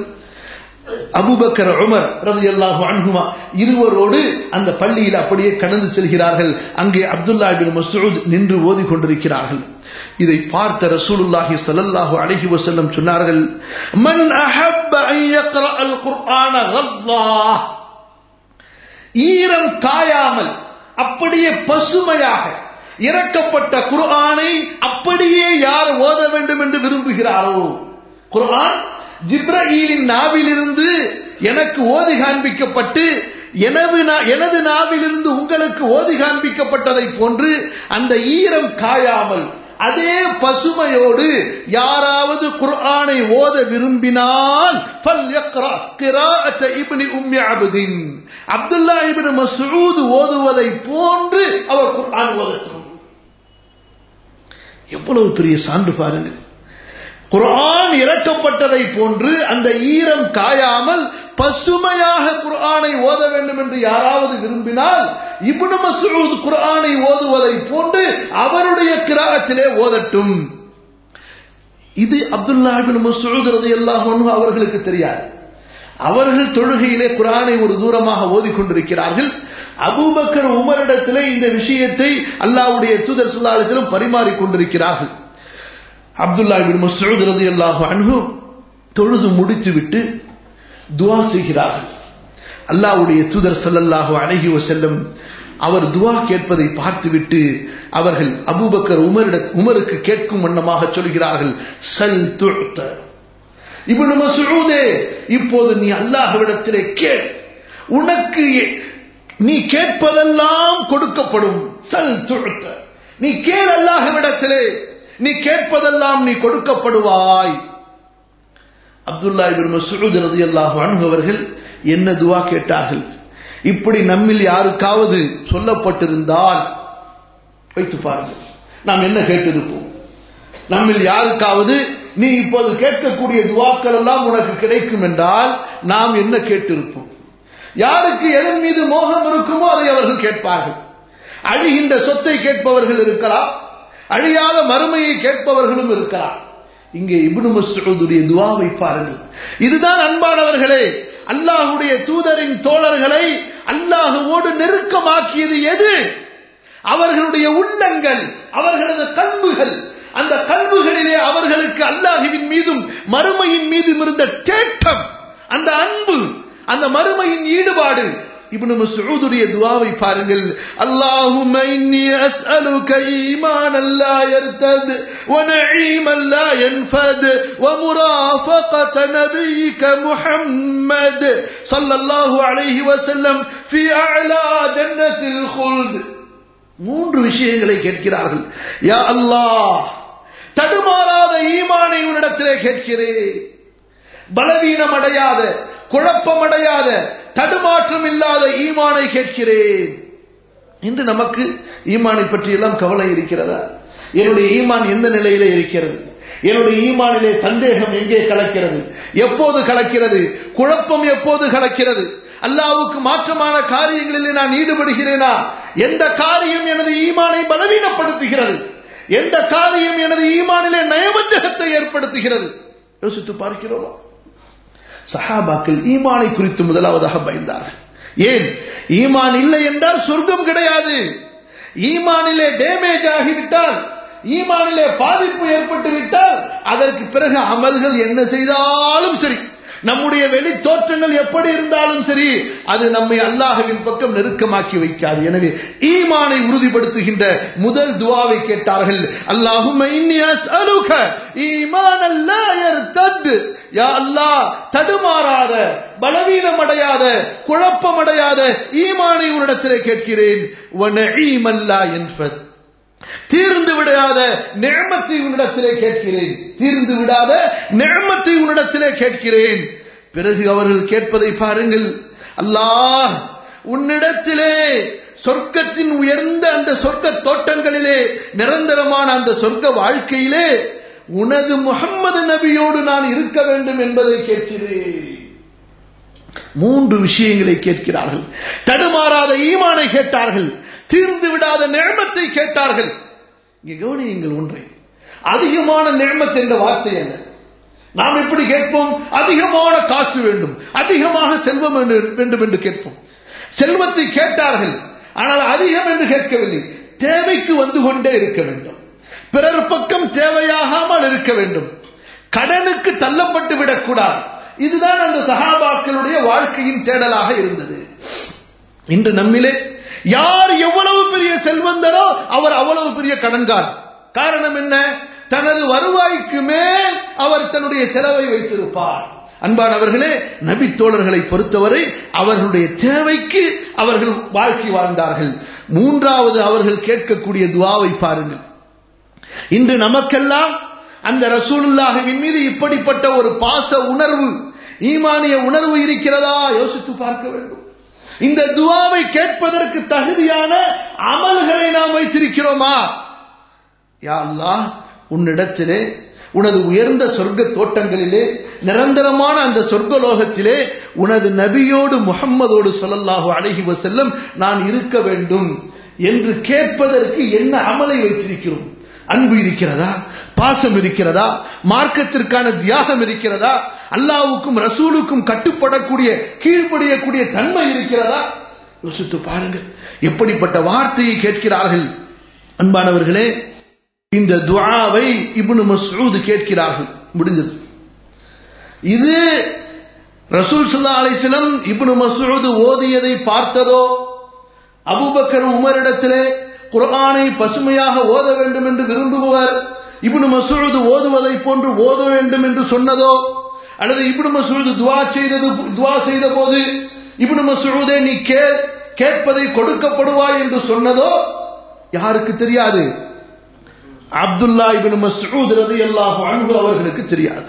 அபுபக்கர் உமர் ரதி அல்லாஹு அன்ஹுமா இருவரோடு அந்த பள்ளியில் அப்படியே கடந்து செல்கிறார்கள் அங்கே அப்துல்லா பின் மசூத் நின்று ஓதி கொண்டிருக்கிறார்கள் இதை பார்த்த ரசூலுல்லாஹி ஸல்லல்லாஹு அலைஹி வஸல்லம் சொன்னார்கள் மன் அஹப்ப அன் யக்ரா அல் குர்ஆன கல்லா ஈரம் காயாமல் அப்படியே பசுமையாக இறக்கப்பட்ட குர்ஆனை அப்படியே யார் ஓத வேண்டும் என்று விரும்புகிறாரோ குர்ஆன் ஜிப்ரஹீலின் நாவிலிருந்து எனக்கு ஓதி காண்பிக்கப்பட்டு எனது எனது நாவிலிருந்து உங்களுக்கு ஓதி காண்பிக்கப்பட்டதை போன்று அந்த ஈரம் காயாமல் அதே பசுமையோடு யாராவது குர்ஆனை ஓத விரும்பினால் அப்துல்லா இபின் மசூத் ஓதுவதை போன்று அவர் குர்ஆன் ஓதட்டும் எவ்வளவு பெரிய சான்று பாருங்கள் குர்ஆன் இறக்கப்பட்டதை போன்று அந்த ஈரம் காயாமல் பசுமையாக குர்ஆனை ஓத வேண்டும் என்று யாராவது விரும்பினால் இப்னு மசூத் குர்ஆனை ஓதுவதை போன்று அவருடைய கிராகத்திலே ஓதட்டும் இது அப்துல்லா இப்னு மசூத் ரலியல்லாஹு அன்ஹு அவர்களுக்கு தெரியாது அவர்கள் தொழுகையிலே குர்ஆனை ஒரு தூரமாக ஓதிக்கொண்டிருக்கிறார்கள் அபூபக்கர் உமரிடத்திலே இந்த விஷயத்தை அல்லாஹ்வுடைய தூதர் ஸல்லல்லாஹு அலைஹி வஸல்லம் பரிமாறிக் கொண்டிருக்கிறார்கள் அப்துல்லா இபின் மசூத் ரலியல்லாஹு அன்ஹு தொழுது முடித்துவிட்டு துவா செய்கிறார்கள் அல்லாஹ்வுடைய தூதர் ஸல்லல்லாஹு அலைஹி வஸல்லம் அவர் துவா கேட்பதை பார்த்துவிட்டு அவர்கள் அபூபக்கர் உமரிட உமருக்கு கேட்கும் வண்ணமாக சொல்கிறார்கள் சல் துழ்த்த இப்னு மசூதே இப்போது நீ அல்லாஹ்விடத்திலே கேள் உனக்கு நீ கேட்பதெல்லாம் கொடுக்கப்படும் சல் துழ்த்த நீ கேள் அல்லாஹ்விடத்திலே நீ கேட்பதெல்லாம் நீ கொடுக்கப்படுவாய் அப்துல்லா இபின் மசூத் ரலியல்லாஹு அன்ஹு அவர்கள் என்ன துவா கேட்டார்கள் இப்படி நம்மில் யாருக்காவது சொல்லப்பட்டிருந்தால் வைத்து பாருங்கள் நாம் என்ன கேட்டிருப்போம் நம்மில் யாருக்காவது நீ இப்போது கேட்கக்கூடிய துவாக்கள் எல்லாம் உனக்கு கிடைக்கும் என்றால் நாம் என்ன கேட்டிருப்போம் யாருக்கு எதன் மீது மோகம் இருக்குமோ அதை அவர்கள் கேட்பார்கள் அழிகின்ற சொத்தை கேட்பவர்கள் இருக்கலாம் அழியாத மறுமையை கேட்பவர்களும் இருக்கலாம் இங்கே இப்னு மஸ்ஊதுடைய துவாவை பாருங்கள் இதுதான் அன்பானவர்களே அல்லாஹுடைய தூதரின் தோழர்களை அல்லாஹுவோடு நெருக்கமாக்கியது எது அவர்களுடைய உள்ளங்கள் அவர்களது கல்புகள் அந்த கல்புகளிலே அவர்களுக்கு அல்லாஹுவின் மீதும் மறுமையின் மீதும் இருந்த தேட்டம் அந்த அன்பு அந்த மறுமையின் ஈடுபாடு இப்னு மஸ்ஊதுடைய துஆவை பாருங்கள் அல்லாஹும்ம இன்னி அஸ்அலுக ஈமானன் லா யர்தத் வ நஈமன் லா யன்ஃபத் வ முராஃபகத நபியிக முஹம்மத் ஸல்லல்லாஹு அலைஹி வஸல்லம் ஃபீ அலா ஜன்னத்தில் குல்த் மூன்று விஷயங்களை கேட்கிறார்கள் யா அல்லாஹ் தடுமாறாத ஈமானை உன்னிடத்திலே கேட்கிறேன் பலவீனம் அடையாத குழப்பமடையாத தடுமாற்றம் இல்லாத ஈமானை கேட்கிறேன் இன்று நமக்கு ஈமானை பற்றி எல்லாம் கவலை இருக்கிறதா என்னுடைய ஈமான் எந்த நிலையிலே இருக்கிறது என்னுடைய ஈமானிலே சந்தேகம் எங்கே கலக்கிறது எப்போது கலக்கிறது குழப்பம் எப்போது கலக்கிறது அல்லாவுக்கு மாற்றமான காரியங்களிலே நான் ஈடுபடுகிறேனா எந்த காரியம் எனது ஈமானை பலவீனப்படுத்துகிறது எந்த காரியம் எனது ஈமானிலே நயவஞ்சகத்தை ஏற்படுத்துகிறது யோசித்து பார்க்கிறோமா சஹாபாக்கள் ஈமானை குறித்து முதலாவதாக பயந்தார்கள் ஏன் ஈமான் இல்லை என்றால் சொர்க்கம் கிடையாது ஈமானிலே டேமேஜ் ஆகிவிட்டால் ஈமானிலே பாதிப்பு ஏற்பட்டு விட்டால் அதற்கு பிறகு அமல்கள் என்ன செய்தாலும் சரி நம்முடைய வெளி தோற்றங்கள் எப்படி இருந்தாலும் சரி அது நம்மை அல்லாஹுவின் பக்கம் நெருக்கமாக்கி வைக்காது எனவே ஈமானை உறுதிப்படுத்துகின்ற முதல் துவாவை கேட்டார்கள் அல்லாஹும் ஈமான் யா அல்லாஹ் தடுமாறாத பலவீனம் அடையாத குழப்பம் அடையாத ஈமானை உன்னிடத்திலே கேட்கிறேன் தீர்ந்து விடாத நிழமத்தை உன்னிடத்திலே கேட்கிறேன் தீர்ந்து விடாத நிழமத்தை உன்னிடத்திலே கேட்கிறேன் பிறகு அவர்கள் கேட்பதை பாருங்கள் அல்லாஹ் உன்னிடத்திலே சொர்க்கத்தின் உயர்ந்த அந்த சொர்க்க தோட்டங்களிலே நிரந்தரமான அந்த சொர்க்க வாழ்க்கையிலே உனது முகம்மது நபியோடு நான் இருக்க வேண்டும் என்பதை கேட்கிறேன் மூன்று விஷயங்களை கேட்கிறார்கள் தடுமாறாத ஈமானை கேட்டார்கள் தீர்ந்து விடாத நிழமத்தை கேட்டார்கள் இங்கே கவனியுங்கள் ஒன்றை அதிகமான நிழமத் என்ற வார்த்தை என்ன நாம் எப்படி கேட்போம் அதிகமான காசு வேண்டும் அதிகமாக செல்வம் வேண்டும் என்று கேட்போம் செல்வத்தை கேட்டார்கள் ஆனால் அதிகம் என்று கேட்கவில்லை தேவைக்கு வந்து கொண்டே இருக்க வேண்டும் பிறர் பக்கம் தேவையாகாமல் இருக்க வேண்டும் கடனுக்கு தள்ளப்பட்டு விடக்கூடாது இதுதான் அந்த சகாபாக்களுடைய வாழ்க்கையின் தேடலாக இருந்தது இன்று நம்மிலே யார் எவ்வளவு பெரிய செல்வந்தரோ அவர் அவ்வளவு பெரிய கடன்கார் காரணம் என்ன தனது வருவாய்க்கு மேல் அவர் தன்னுடைய செலவை வைத்திருப்பார் அன்பானவர்களே நபி தோழர்களை பொறுத்தவரை அவர்களுடைய தேவைக்கு அவர்கள் வாழ்க்கை வாழ்ந்தார்கள் மூன்றாவது அவர்கள் கேட்கக்கூடிய துவாவை பாருங்கள் இன்று நமக்கெல்லாம் அந்த ரசூலுல்லாஹின் மீது இப்படிப்பட்ட ஒரு பாச உணர்வு ஈமானிய உணர்வு இருக்கிறதா யோசித்து பார்க்க வேண்டும் இந்த துவாவை கேட்பதற்கு தகுதியான அமல்களை நாம் வைத்திருக்கிறோமா யா அல்லாஹ் உன்னிடத்திலே உனது உயர்ந்த சொர்க்க தோட்டங்களிலே நிரந்தரமான அந்த சொர்க்கலோகத்திலே உனது நபியோடு முகம்மதோடு சொல்லல்லாஹு அழகி செல்லும் நான் இருக்க வேண்டும் என்று கேட்பதற்கு என்ன அமலை வைத்திருக்கிறோம் அன்பு இருக்கிறதா பாசம் இருக்கிறதா மார்க்கத்திற்கான தியாகம் இருக்கிறதா அல்லாவுக்கும் ரசூலுக்கும் கட்டுப்படக்கூடிய கீழ்ப்படியக்கூடிய தன்மை இருக்கிறதா யோசித்து பாருங்கள் எப்படிப்பட்ட வார்த்தையை கேட்கிறார்கள் அன்பானவர்களே இந்த துஆவை இப்னு மஸ்ஊத் கேட்கிறார்கள் முடிஞ்சது இது ரசூல் ஸல்லல்லாஹு அலைஹி வஸல்லம் இப்னு மஸ்ஊத் ஓதியதை பார்த்ததோ அபூபக்கர் உமரிடத்திலே குர்ஆனை பசுமையாக ஓத வேண்டும் என்று விரும்புபவர் இப்னு மஸ்ஊத் ஓதுவதை போன்று ஓத வேண்டும் என்று சொன்னதோ அல்லது இப்னு மஸ்ஊத் துஆ செய்தது துஆ செய்த போது இப்னு மஸ்ஊதே நீ கேள் கேட்பதை கொடுக்கப்படுவாய் என்று சொன்னதோ யாருக்கு தெரியாது அப்துல்லா இபின் மஸ்ஊத் ரலியல்லாஹு அன்ஹு அவர்களுக்கு தெரியாது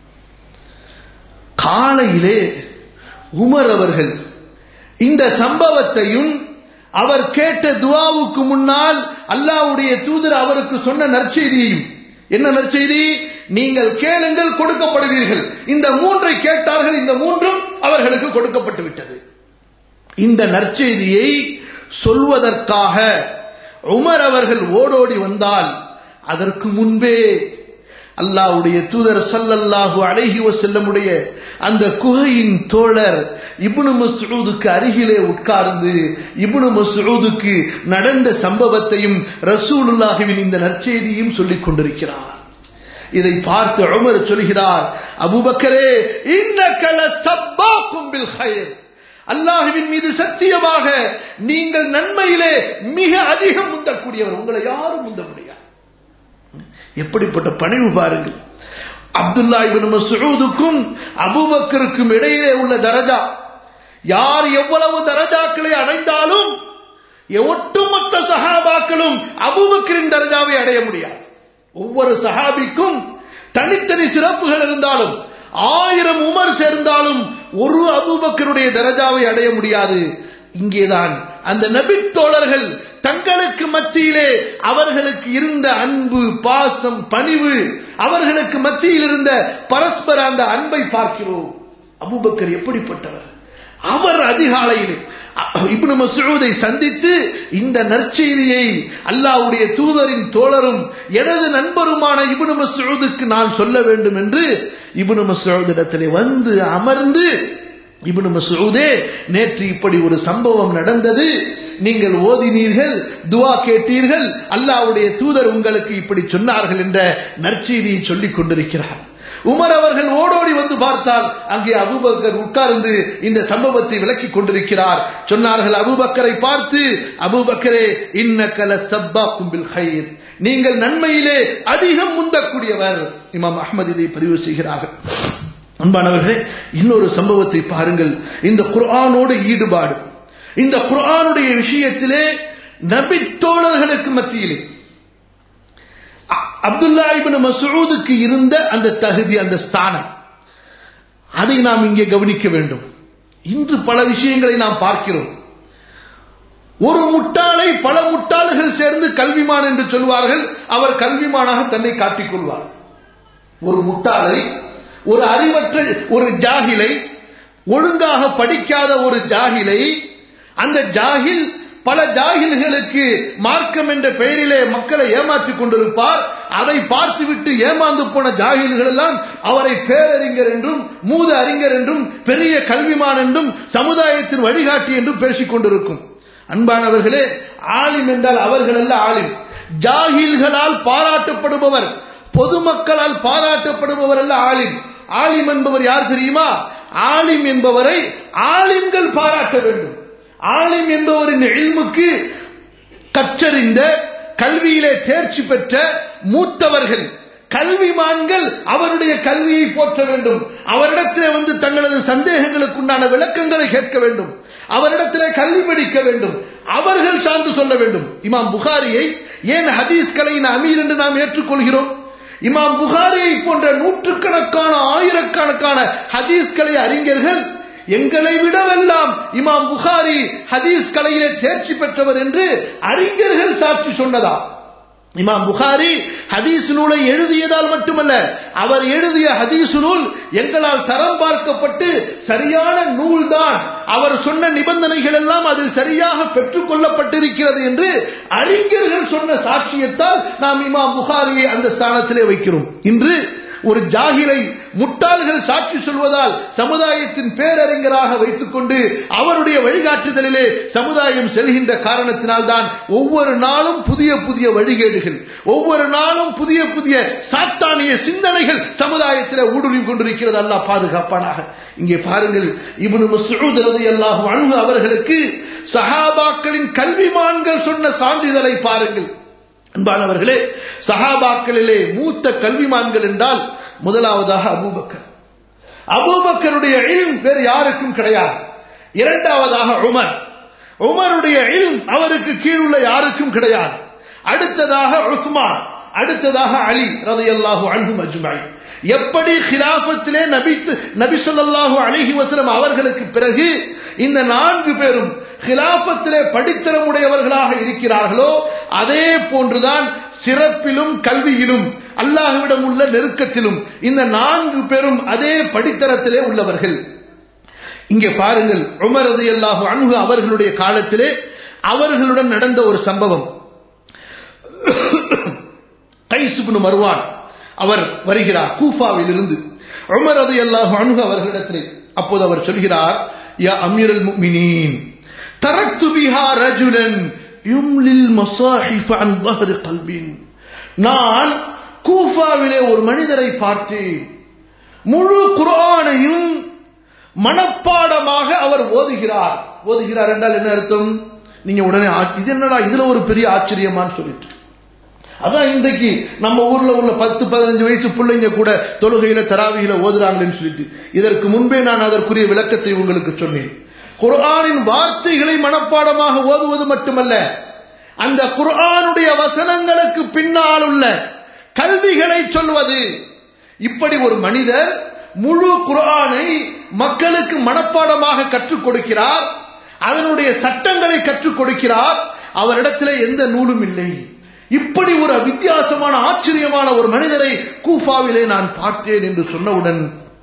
காலையிலே உமர் அவர்கள் இந்த சம்பவத்தையும் அவர் கேட்ட துவாவுக்கு முன்னால் அல்லாஹ்வுடைய தூதர் அவருக்கு சொன்ன நற்செய்தியையும் என்ன நற்செய்தி நீங்கள் கேளுங்கள் கொடுக்கப்படுவீர்கள் இந்த மூன்றை கேட்டார்கள் இந்த மூன்றும் அவர்களுக்கு கொடுக்கப்பட்டு விட்டது இந்த நற்செய்தியை சொல்வதற்காக உமர் அவர்கள் ஓடோடி வந்தால் அதற்கு முன்பே அல்லாவுடைய தூதர் சல்லல்லாஹு அலைஹி வஸல்லமுடைய அந்த குகையின் தோழர் இப்னு மஸ்ஊதுக்கு அருகிலே உட்கார்ந்து இப்னு மஸ்ஊதுக்கு நடந்த சம்பவத்தையும் ரசூலுல்லாஹின் இந்த நற்செய்தியும் சொல்லிக் கொண்டிருக்கிறார் இதை பார்த்து உமர் சொல்கிறார் அபூபக்கரே இன்னக லஸப்பாக்கும் பில் கைர் அல்லாஹுவின் மீது சத்தியமாக நீங்கள் நன்மையிலே மிக அதிகம் முந்தக்கூடியவர் உங்களை யாரும் முந்த முடியாது எப்படிப்பட்ட பணிவு பாருங்கள் அப்துல்லா இபின் மசூதுக்கும் அபூபக்கருக்கும் இடையிலே உள்ள தரஜா யார் எவ்வளவு தரஜாக்களை அடைந்தாலும் ஒட்டுமொத்த சஹாபாக்களும் அபூபக்கரின் தரஜாவை அடைய முடியாது ஒவ்வொரு சஹாபிக்கும் தனித்தனி சிறப்புகள் இருந்தாலும் ஆயிரம் உமர் சேர்ந்தாலும் ஒரு அபூபக்கருடைய தரஜாவை அடைய முடியாது இங்கேதான் அந்த நபித்தோழர்கள் தங்களுக்கு மத்தியிலே அவர்களுக்கு இருந்த அன்பு பாசம் பணிவு அவர்களுக்கு மத்தியில் இருந்த பரஸ்பர அந்த அன்பை பார்க்கிறோம் அபூபக்கர் எப்படிப்பட்டவர் அவர் அதிகாலையில் இப்னு மசூதை சந்தித்து இந்த நற்செய்தியை அல்லாவுடைய தூதரின் தோழரும் எனது நண்பருமான இப்னு மசூதுக்கு நான் சொல்ல வேண்டும் என்று இப்னு மசூதிடத்திலே வந்து அமர்ந்து இப்னு மசூதே நேற்று இப்படி ஒரு சம்பவம் நடந்தது நீங்கள் ஓதினீர்கள் துவா கேட்டீர்கள் அல்லாவுடைய தூதர் உங்களுக்கு இப்படி சொன்னார்கள் என்ற நற்செய்தியை சொல்லிக் கொண்டிருக்கிறார் உமர் அவர்கள் ஓடோடி வந்து பார்த்தால் அங்கே அபுபக்கர் உட்கார்ந்து இந்த சம்பவத்தை விளக்கிக் கொண்டிருக்கிறார் சொன்னார்கள் அபுபக்கரை பார்த்து அபுபக்கரே இன்னக்கல சப்பா கும்பில் ஹைர் நீங்கள் நன்மையிலே அதிகம் முந்தக்கூடியவர் இமாம் அஹமது இதை பதிவு செய்கிறார்கள் அன்பானவர்களே இன்னொரு சம்பவத்தை பாருங்கள் இந்த குர்ஆனோடு ஈடுபாடு இந்த குர்ஆனுடைய விஷயத்திலே நபித்தோழர்களுக்கு மத்தியிலே அப்துல்லா இபின் மசூதுக்கு இருந்த அந்த தகுதி அந்த ஸ்தானம் அதை நாம் இங்கே கவனிக்க வேண்டும் இன்று பல விஷயங்களை நாம் பார்க்கிறோம் ஒரு முட்டாளை பல முட்டாள்கள் சேர்ந்து கல்விமான் என்று சொல்வார்கள் அவர் கல்விமானாக தன்னை காட்டிக் கொள்வார் ஒரு முட்டாளை ஒரு அறிவற்ற ஒரு ஜாகிலை ஒழுங்காக படிக்காத ஒரு ஜாகிலை அந்த ஜாகில் பல ஜாகில்களுக்கு மார்க்கம் என்ற பெயரிலே மக்களை ஏமாற்றிக் கொண்டிருப்பார் அதை பார்த்துவிட்டு ஏமாந்து போன ஜாகில்கள் எல்லாம் அவரை பேரறிஞர் என்றும் மூத அறிஞர் என்றும் பெரிய கல்விமான் என்றும் சமுதாயத்தின் வழிகாட்டி என்றும் பேசிக் கொண்டிருக்கும் அன்பானவர்களே ஆலிம் என்றால் அவர்கள் அல்ல ஆலிம் ஜாகில்களால் பாராட்டப்படுபவர் பொதுமக்களால் பாராட்டப்படுபவர் அல்ல ஆலிம் ஆலிம் என்பவர் யார் தெரியுமா ஆலிம் என்பவரை ஆலிம்கள் பாராட்ட வேண்டும் ஆலிம் என்பவரின் இல்முக்கு கற்றறிந்த கல்வியிலே தேர்ச்சி பெற்ற மூத்தவர்கள் கல்விமான்கள் அவருடைய கல்வியை போற்ற வேண்டும் அவரிடத்திலே வந்து தங்களது சந்தேகங்களுக்கு உண்டான விளக்கங்களை கேட்க வேண்டும் அவரிடத்திலே கல்வி படிக்க வேண்டும் அவர்கள் சான்று சொல்ல வேண்டும் இமாம் புகாரியை ஏன் ஹதீஸ் கலையின் அமீர் என்று நாம் ஏற்றுக்கொள்கிறோம் இமாம் புகாரியை போன்ற நூற்றுக்கணக்கான ஆயிரக்கணக்கான ஹதீஸ் கலை அறிஞர்கள் எங்களை விடவெல்லாம் இமாம் புகாரி ஹதீஸ் கலையிலே தேர்ச்சி பெற்றவர் என்று அறிஞர்கள் சாட்சி சொன்னதா இமாம் புகாரி ஹதீஸ் நூலை எழுதியதால் மட்டுமல்ல அவர் எழுதிய ஹதீஸ் நூல் எங்களால் தரம் பார்க்கப்பட்டு சரியான நூல்தான் அவர் சொன்ன நிபந்தனைகள் எல்லாம் அதில் சரியாக பெற்றுக் கொள்ளப்பட்டிருக்கிறது என்று அறிஞர்கள் சொன்ன சாட்சியத்தால் நாம் இமாம் புகாரியை அந்த ஸ்தானத்திலே வைக்கிறோம் இன்று ஒரு ஜாகிலை முட்டாள்கள் சாட்சி சொல்வதால் சமுதாயத்தின் பேரறிஞராக வைத்துக் கொண்டு அவருடைய வழிகாட்டுதலிலே சமுதாயம் செல்கின்ற காரணத்தினால் தான் ஒவ்வொரு நாளும் புதிய புதிய வழிகேடுகள் ஒவ்வொரு நாளும் புதிய புதிய சாத்தானிய சிந்தனைகள் சமுதாயத்தில் ஊடுருவி கொண்டிருக்கிறது அல்லாஹ் பாதுகாப்பானாக இங்கே பாருங்கள் இப்னு மஸ்ஊத் ரலியல்லாஹு அன்ஹு அவர்களுக்கு சஹாபாக்களின் கல்விமான்கள் சொன்ன சான்றிதழை பாருங்கள் அன்பானவர்களே சஹாபாக்களிலே மூத்த கல்விமான்கள் என்றால் முதலாவதாக அபூபக்கர் அபூபக்கருடைய இல்ம் வேறு யாருக்கும் கிடையாது இரண்டாவதாக உமர் உமருடைய இல்ம் அவருக்கு கீழுள்ள யாருக்கும் கிடையாது அடுத்ததாக உஸ்மான் அடுத்ததாக அலி ரதையல்லாஹு அன்ஹும் அஜ்மாயின் எப்படி ஹிலாபத்திலே நபி நபி ஸல்லல்லாஹு அலைஹி வஸல்லம் அவர்களுக்கு பிறகு இந்த நான்கு பேரும் ஹிலாபத்திலே படித்தரமுடையவர்களாக இருக்கிறார்களோ அதே போன்றுதான் சிறப்பிலும் கல்வியிலும் அல்லாஹ்விடம் உள்ள நெருக்கத்திலும் இந்த நான்கு பேரும் அதே படித்தரத்திலே உள்ளவர்கள் இங்கே பாருங்கள் உமர் ரலியல்லாஹு அன்ஹு அவர்களுடைய காலத்திலே அவர்களுடன் நடந்த ஒரு சம்பவம் கைஸ் இப்னு மர்வான் அவர் வருகிறார் கூஃபாவில் இருந்து உமர் ரலியல்லாஹு அன்ஹு அவர்களிடத்திலே அப்போது அவர் சொல்கிறார் யா அமீரல் முஃமினீன் தரக்து பிஹா ரஜுலன் யும்லில் மசாஹிஃப் அன் ظهر قلبين நான் கூஃபாவிலே ஒரு மனிதரை பார்த்தேன் முழு குர்ஆனையும் மனப்பாடமாக அவர் ஓதுகிறார் ஓதுகிறார் என்றால் என்ன அர்த்தம் நீங்க உடனே ஆ- இது என்னடா இதுல ஒரு பெரிய ஆச்சரியமான்னு சொல்லிட்டு அதான் இன்றைக்கு நம்ம ஊர்ல உள்ள பத்து பதினஞ்சு வயசு பிள்ளைங்க கூட தொழுகையில தராவியில ஓதுறாங்கன்னு சொல்லிட்டு இதற்கு முன்பே நான் அதற்குரிய விளக்கத்தை உங்களுக்கு சொன்னேன் குர்ஆனின் வார்த்தைகளை மனப்பாடமாக ஓதுவது மட்டுமல்ல அந்த குர்ஆனுடைய வசனங்களுக்கு பின்னால் உள்ள கல்விகளை சொல்வது இப்படி ஒரு மனிதர் முழு குர்ஆனை மக்களுக்கு மனப்பாடமாக கற்றுக் கொடுக்கிறார் அதனுடைய சட்டங்களை கற்றுக் கொடுக்கிறார் அவரிடத்திலே எந்த நூலும் இல்லை இப்படி ஒரு வித்தியாசமான ஆச்சரியமான ஒரு மனிதரை கூஃபாவிலே நான் பார்த்தேன் என்று சொன்னவுடன்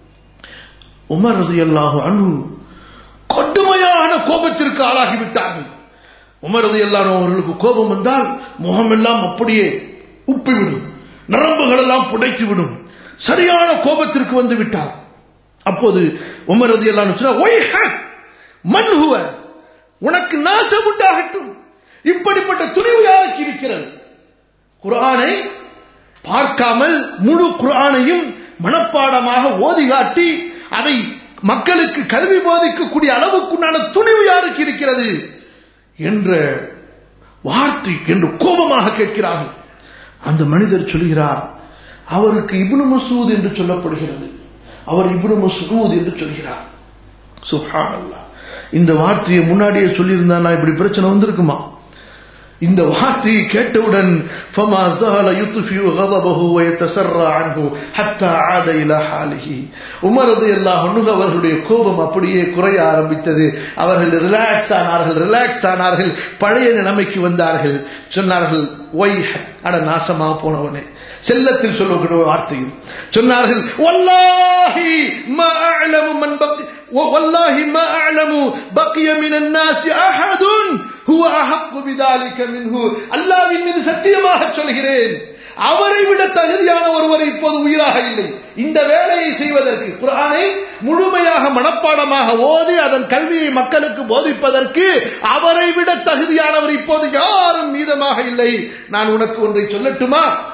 உமர் ரலியல்லாஹு அன்ஹு கடுமையான கோபத்திற்கு ஆளாகிவிட்டார்கள் உமர் ரலியல்லாஹு அவர்களுக்கு கோபம் வந்தால் முகமெல்லாம் அப்படியே உப்பிவிடும் நரம்புகள் எல்லாம் புடைத்து விடும் சரியான கோபத்திற்கு வந்து விட்டார் அப்போது உமர் ரலியல்லாஹு சொன்னா ஒய் மன் ஹுவ உனக்கு நாசம் உண்டாகட்டும் இப்படிப்பட்ட துணிவு யாருக்கு இருக்கிறது குர்ஆனை பார்க்காமல் முழு குர்ஆனையும் மனப்பாடமாக ஓதி காட்டி அதை மக்களுக்கு கல்வி போதிக்கக்கூடிய அளவுக்குண்டான துணிவு யாருக்கு இருக்கிறது என்ற வார்த்தை என்று கோபமாக கேட்கிறார்கள் அந்த மனிதர் சொல்கிறார் அவருக்கு இப்னு மசூத் என்று சொல்லப்படுகிறது அவர் இப்னு மசூத் என்று சொல்கிறார் சுப்ஹானல்லாஹ் இந்த வார்த்தையை முன்னாடியே சொல்லியிருந்தா நான் இப்படி பிரச்சனை வந்திருக்குமா இந்த வார்த்தையை கேட்டவுடன் فما زال يطفئ غضبه ويتسرع عنه حتى عاد الى حاله உமர் ரலியல்லாஹு அன்ஹு அவர்களுடைய கோபம் அப்படியே குறைய ஆரம்பித்தது அவர்கள் ரிலாக்ஸ் ஆனார்கள் ரிலாக்ஸ் ஆனார்கள் பழைய நிலைமைக்கு வந்தார்கள் சொன்னார்கள் ஒய் அட நாசமா போனவனே செல்லத்தில் சொல்லக்கூடிய வார்த்தையில் சொன்னார்கள் வல்லாஹி மா அஅலமு மன் பக்கி والله ما أعلم بقي من الناس أحد هو أحق بذلك منه அல்லாஹ்வின் மீது சத்தியமாக சொல்கிறேன் அவரை விட தகுதியான ஒருவர் இப்போது உயிராக இல்லை இந்த வேலையை செய்வதற்கு குர்ஆனை முழுமையாக மனப்பாடமாக ஓதி அதன் கல்வியை மக்களுக்கு போதிப்பதற்கு அவரை விட தகுதியானவர் இப்போது யாரும் மீதமாக இல்லை நான் உனக்கு ஒன்றை சொல்லட்டுமா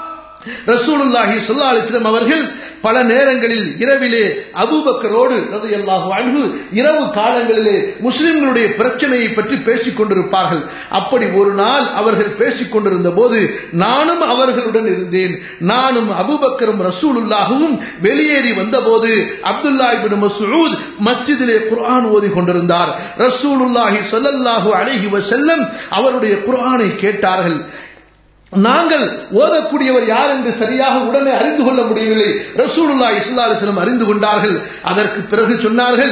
ரசூலுல்லாஹி ஸல்லல்லாஹு அலைஹி வஸல்லம் அவர்கள் பல நேரங்களில் இரவிலே அபூபக்கரோடு ரலியல்லாஹு அன்ஹு இரவு காலங்களிலே முஸ்லிம்களுடைய பிரச்சனையை பற்றி பேசிக் கொண்டிருப்பார்கள் அப்படி ஒரு நாள் அவர்கள் பேசிக் கொண்டிருந்த போது நானும் அவர்களுடன் இருந்தேன் நானும் அபூபக்கரும் ரசூலுல்லாஹுவும் வெளியேறி வந்தபோது அப்துல்லா இப்னு மஸ்ஊத் மஸ்ஜிதிலே குர்ஆன் ஓதி கொண்டிருந்தார் ரசூலுல்லாஹி ஸல்லல்லாஹு அலைஹி வஸல்லம் அவருடைய குர்ஆனை கேட்டார்கள் நாங்கள் ஓதக்கூடியவர் யார் என்று சரியாக உடனே அறிந்து கொள்ள முடியவில்லை ரசூலுல்லா இஸ்லா அலிஸ்லம் அறிந்து கொண்டார்கள் அதற்கு பிறகு சொன்னார்கள்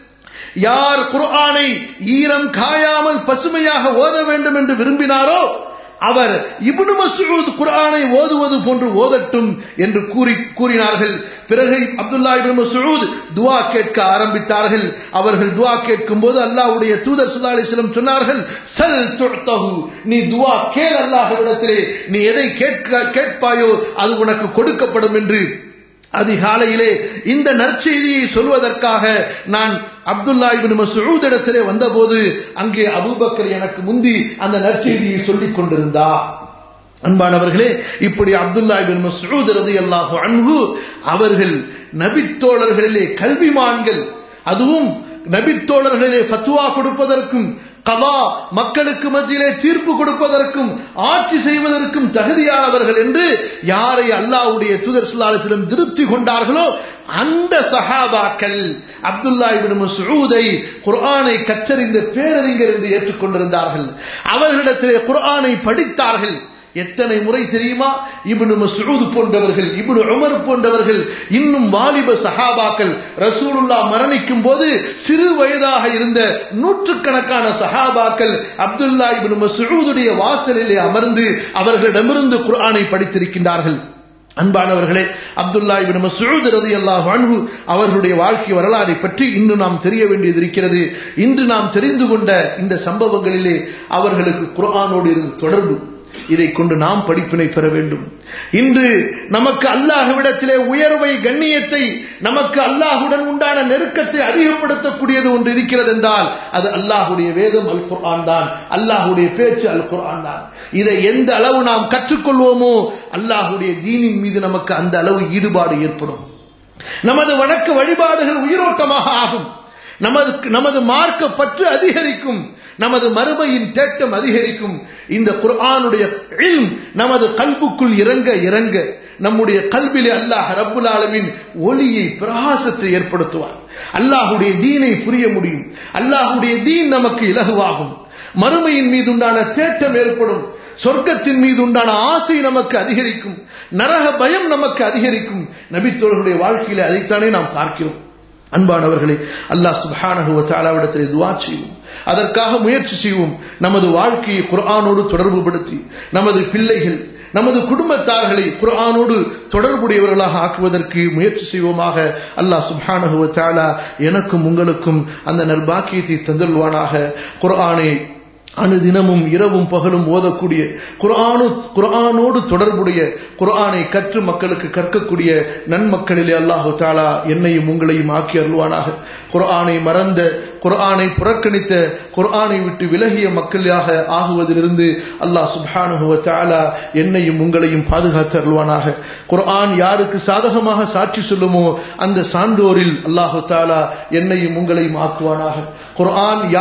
யார் குர்ஆனை ஈரம் காயாமல் பசுமையாக ஓத வேண்டும் என்று விரும்பினாரோ அவர் இப்னு மஸ்ஊத் குர்ஆனை ஓதுவது போன்று ஓதட்டும் என்று கூறி கூறினார்கள் பிறகு அப்துல்லா இப்னு மஸ்ஊத் துஆ கேட்க ஆரம்பித்தார்கள் அவர்கள் துஆ கேட்கும் போது அல்லாஹ்வுடைய தூதர் ஸல்லல்லாஹு அலைஹி வஸல்லம் சொன்னார்கள் சல் துஅதஹு நீ துஆ கேள் அல்லாஹ்விடத்திலே நீ எதை கேட்க கேட்பாயோ அது உனக்கு கொடுக்கப்படும் என்று அதிகாலையிலே இந்த நற்செய்தியை சொல்வதற்காக நான் அப்துல்லா இபின் மசூத் இடத்திலே வந்தபோது அங்கே அபூபக்கர் எனக்கு முந்தி அந்த நற்செய்தியை சொல்லிக் கொண்டிருந்தார் அன்பானவர்களே இப்படி அப்துல்லா இபின் மசூத் ரலியல்லாஹு அன்ஹு அவர்கள் நபித்தோழர்களிலே கல்விமான்கள் அதுவும் நபித்தோழர்களிலே ஃபத்வா கொடுப்பதற்கும் கவா மக்களுக்கு மத்தியிலே தீர்ப்பு கொடுப்பதற்கும் ஆட்சி செய்வதற்கும் தகுதியானவர்கள் என்று யாரை அல்லாஹ்வுடைய தூதர் சுல்லாலத்திலும் திருப்தி கொண்டார்களோ அந்த சஹாபாக்கள் அப்துல்லா இபின் மசூதை குர்ஆனை கற்றறிந்த பேரறிஞர் என்று ஏற்றுக்கொண்டிருந்தார்கள் அவர்களிடத்திலே குர்ஆனை படித்தார்கள் எத்தனை முறை தெரியுமா இப்னு மஸ்ஊத் போன்றவர்கள் இப்னு உமர் போன்றவர்கள் இன்னும் வாலிப சஹாபாக்கள் ரசூலுல்லா மரணிக்கும் போது சிறு வயதாக இருந்த நூற்றுக்கணக்கான சஹாபாக்கள் அப்துல்லா இப்னு மஸ்ஊதுடைய வாசலிலே அமர்ந்து அவர்களிடமிருந்து குர்ஆனை படித்திருக்கின்றார்கள் அன்பானவர்களே அப்துல்லா இபின் மசூத் ரலியல்லாஹு அன்ஹு அவர்களுடைய வாழ்க்கை வரலாறை பற்றி இன்னும் நாம் தெரிய வேண்டியது இருக்கிறது இன்று நாம் தெரிந்து கொண்ட இந்த சம்பவங்களிலே அவர்களுக்கு குர்ஆனோடு இருந்த தொடர்பு இதை கொண்டு நாம் படிப்பினை பெற வேண்டும் இன்று நமக்கு அல்லாஹ்விடத்திலே உயர்வை கண்ணியத்தை நமக்கு அல்லாஹுடன் உண்டான நெருக்கத்தை அதிகப்படுத்தக்கூடியது ஒன்று இருக்கிறது என்றால் அது அல்லாஹுடைய வேதம் அல் குர்ஆன் தான் அல்லாஹுடைய பேச்சு அல் குர்ஆன் தான் இதை எந்த அளவு நாம் கற்றுக்கொள்வோமோ அல்லாஹுடைய தீனின் மீது நமக்கு அந்த அளவு ஈடுபாடு ஏற்படும் நமது வணக்க வழிபாடுகள் உயிரோட்டமாக ஆகும் நமது நமது மார்க்க பற்று அதிகரிக்கும் நமது மறுமையின் தேட்டம் அதிகரிக்கும் இந்த குர்ஆனுடைய இல்ம் நமது கல்புக்குள் இறங்க இறங்க நம்முடைய கல்விலே அல்லாஹ் ரப்புல் ஆலமின் ஒளியை பிரகாசத்தை ஏற்படுத்துவார் அல்லாஹுடைய தீனை புரிய முடியும் அல்லாஹுடைய தீன் நமக்கு இலகுவாகும் மறுமையின் மீது உண்டான தேட்டம் ஏற்படும் சொர்க்கத்தின் மீது உண்டான ஆசை நமக்கு அதிகரிக்கும் நரக பயம் நமக்கு அதிகரிக்கும் நபித்தோழர்களுடைய வாழ்க்கையில அதைத்தானே நாம் பார்க்கிறோம் அன்பானவர்களே அல்லாஹ் சுப்ஹானஹு வ தஆலாவிடத்தில் துஆ செய்வோம் அதற்காக முயற்சி செய்வோம் நமது வாழ்க்கையை குர்ஆனோடு தொடர்புபடுத்தி நமது பிள்ளைகள் நமது குடும்பத்தார்களை குர்ஆனோடு தொடர்புடையவர்களாக ஆக்குவதற்கு முயற்சி செய்வோமாக அல்லாஹ் சுப்ஹானஹு வ தஆலா எனக்கும் உங்களுக்கும் அந்த நல்பாக்கியத்தை தந்தருள்வானாக குர்ஆனை அணுதினமும் இரவும் பகலும் ஓதக்கூடிய குர்ஆனு குர்ஆனோடு தொடர்புடைய குர்ஆனை கற்று மக்களுக்கு கற்கக்கூடிய நன்மக்களிலே அல்லாஹு தாலா என்னையும் உங்களையும் ஆக்கி அருள்வானாக குர்ஆனை மறந்த குர்ஆனை புறக்கணித்த குர்ஆனை விட்டு விலகிய மக்களாக ஆகுவதிலிருந்து அல்லாஹ் சுப்ஹானஹு வ தஆலா என்னையும் உங்களையும் பாதுகாத்து அருள்வானாக குர்ஆன் யாருக்கு சாதகமாக சாட்சி சொல்லுமோ அந்த சான்றோரில் அல்லாஹு தாலா என்னையும் உங்களையும் ஆக்குவானாக குர்ஆன்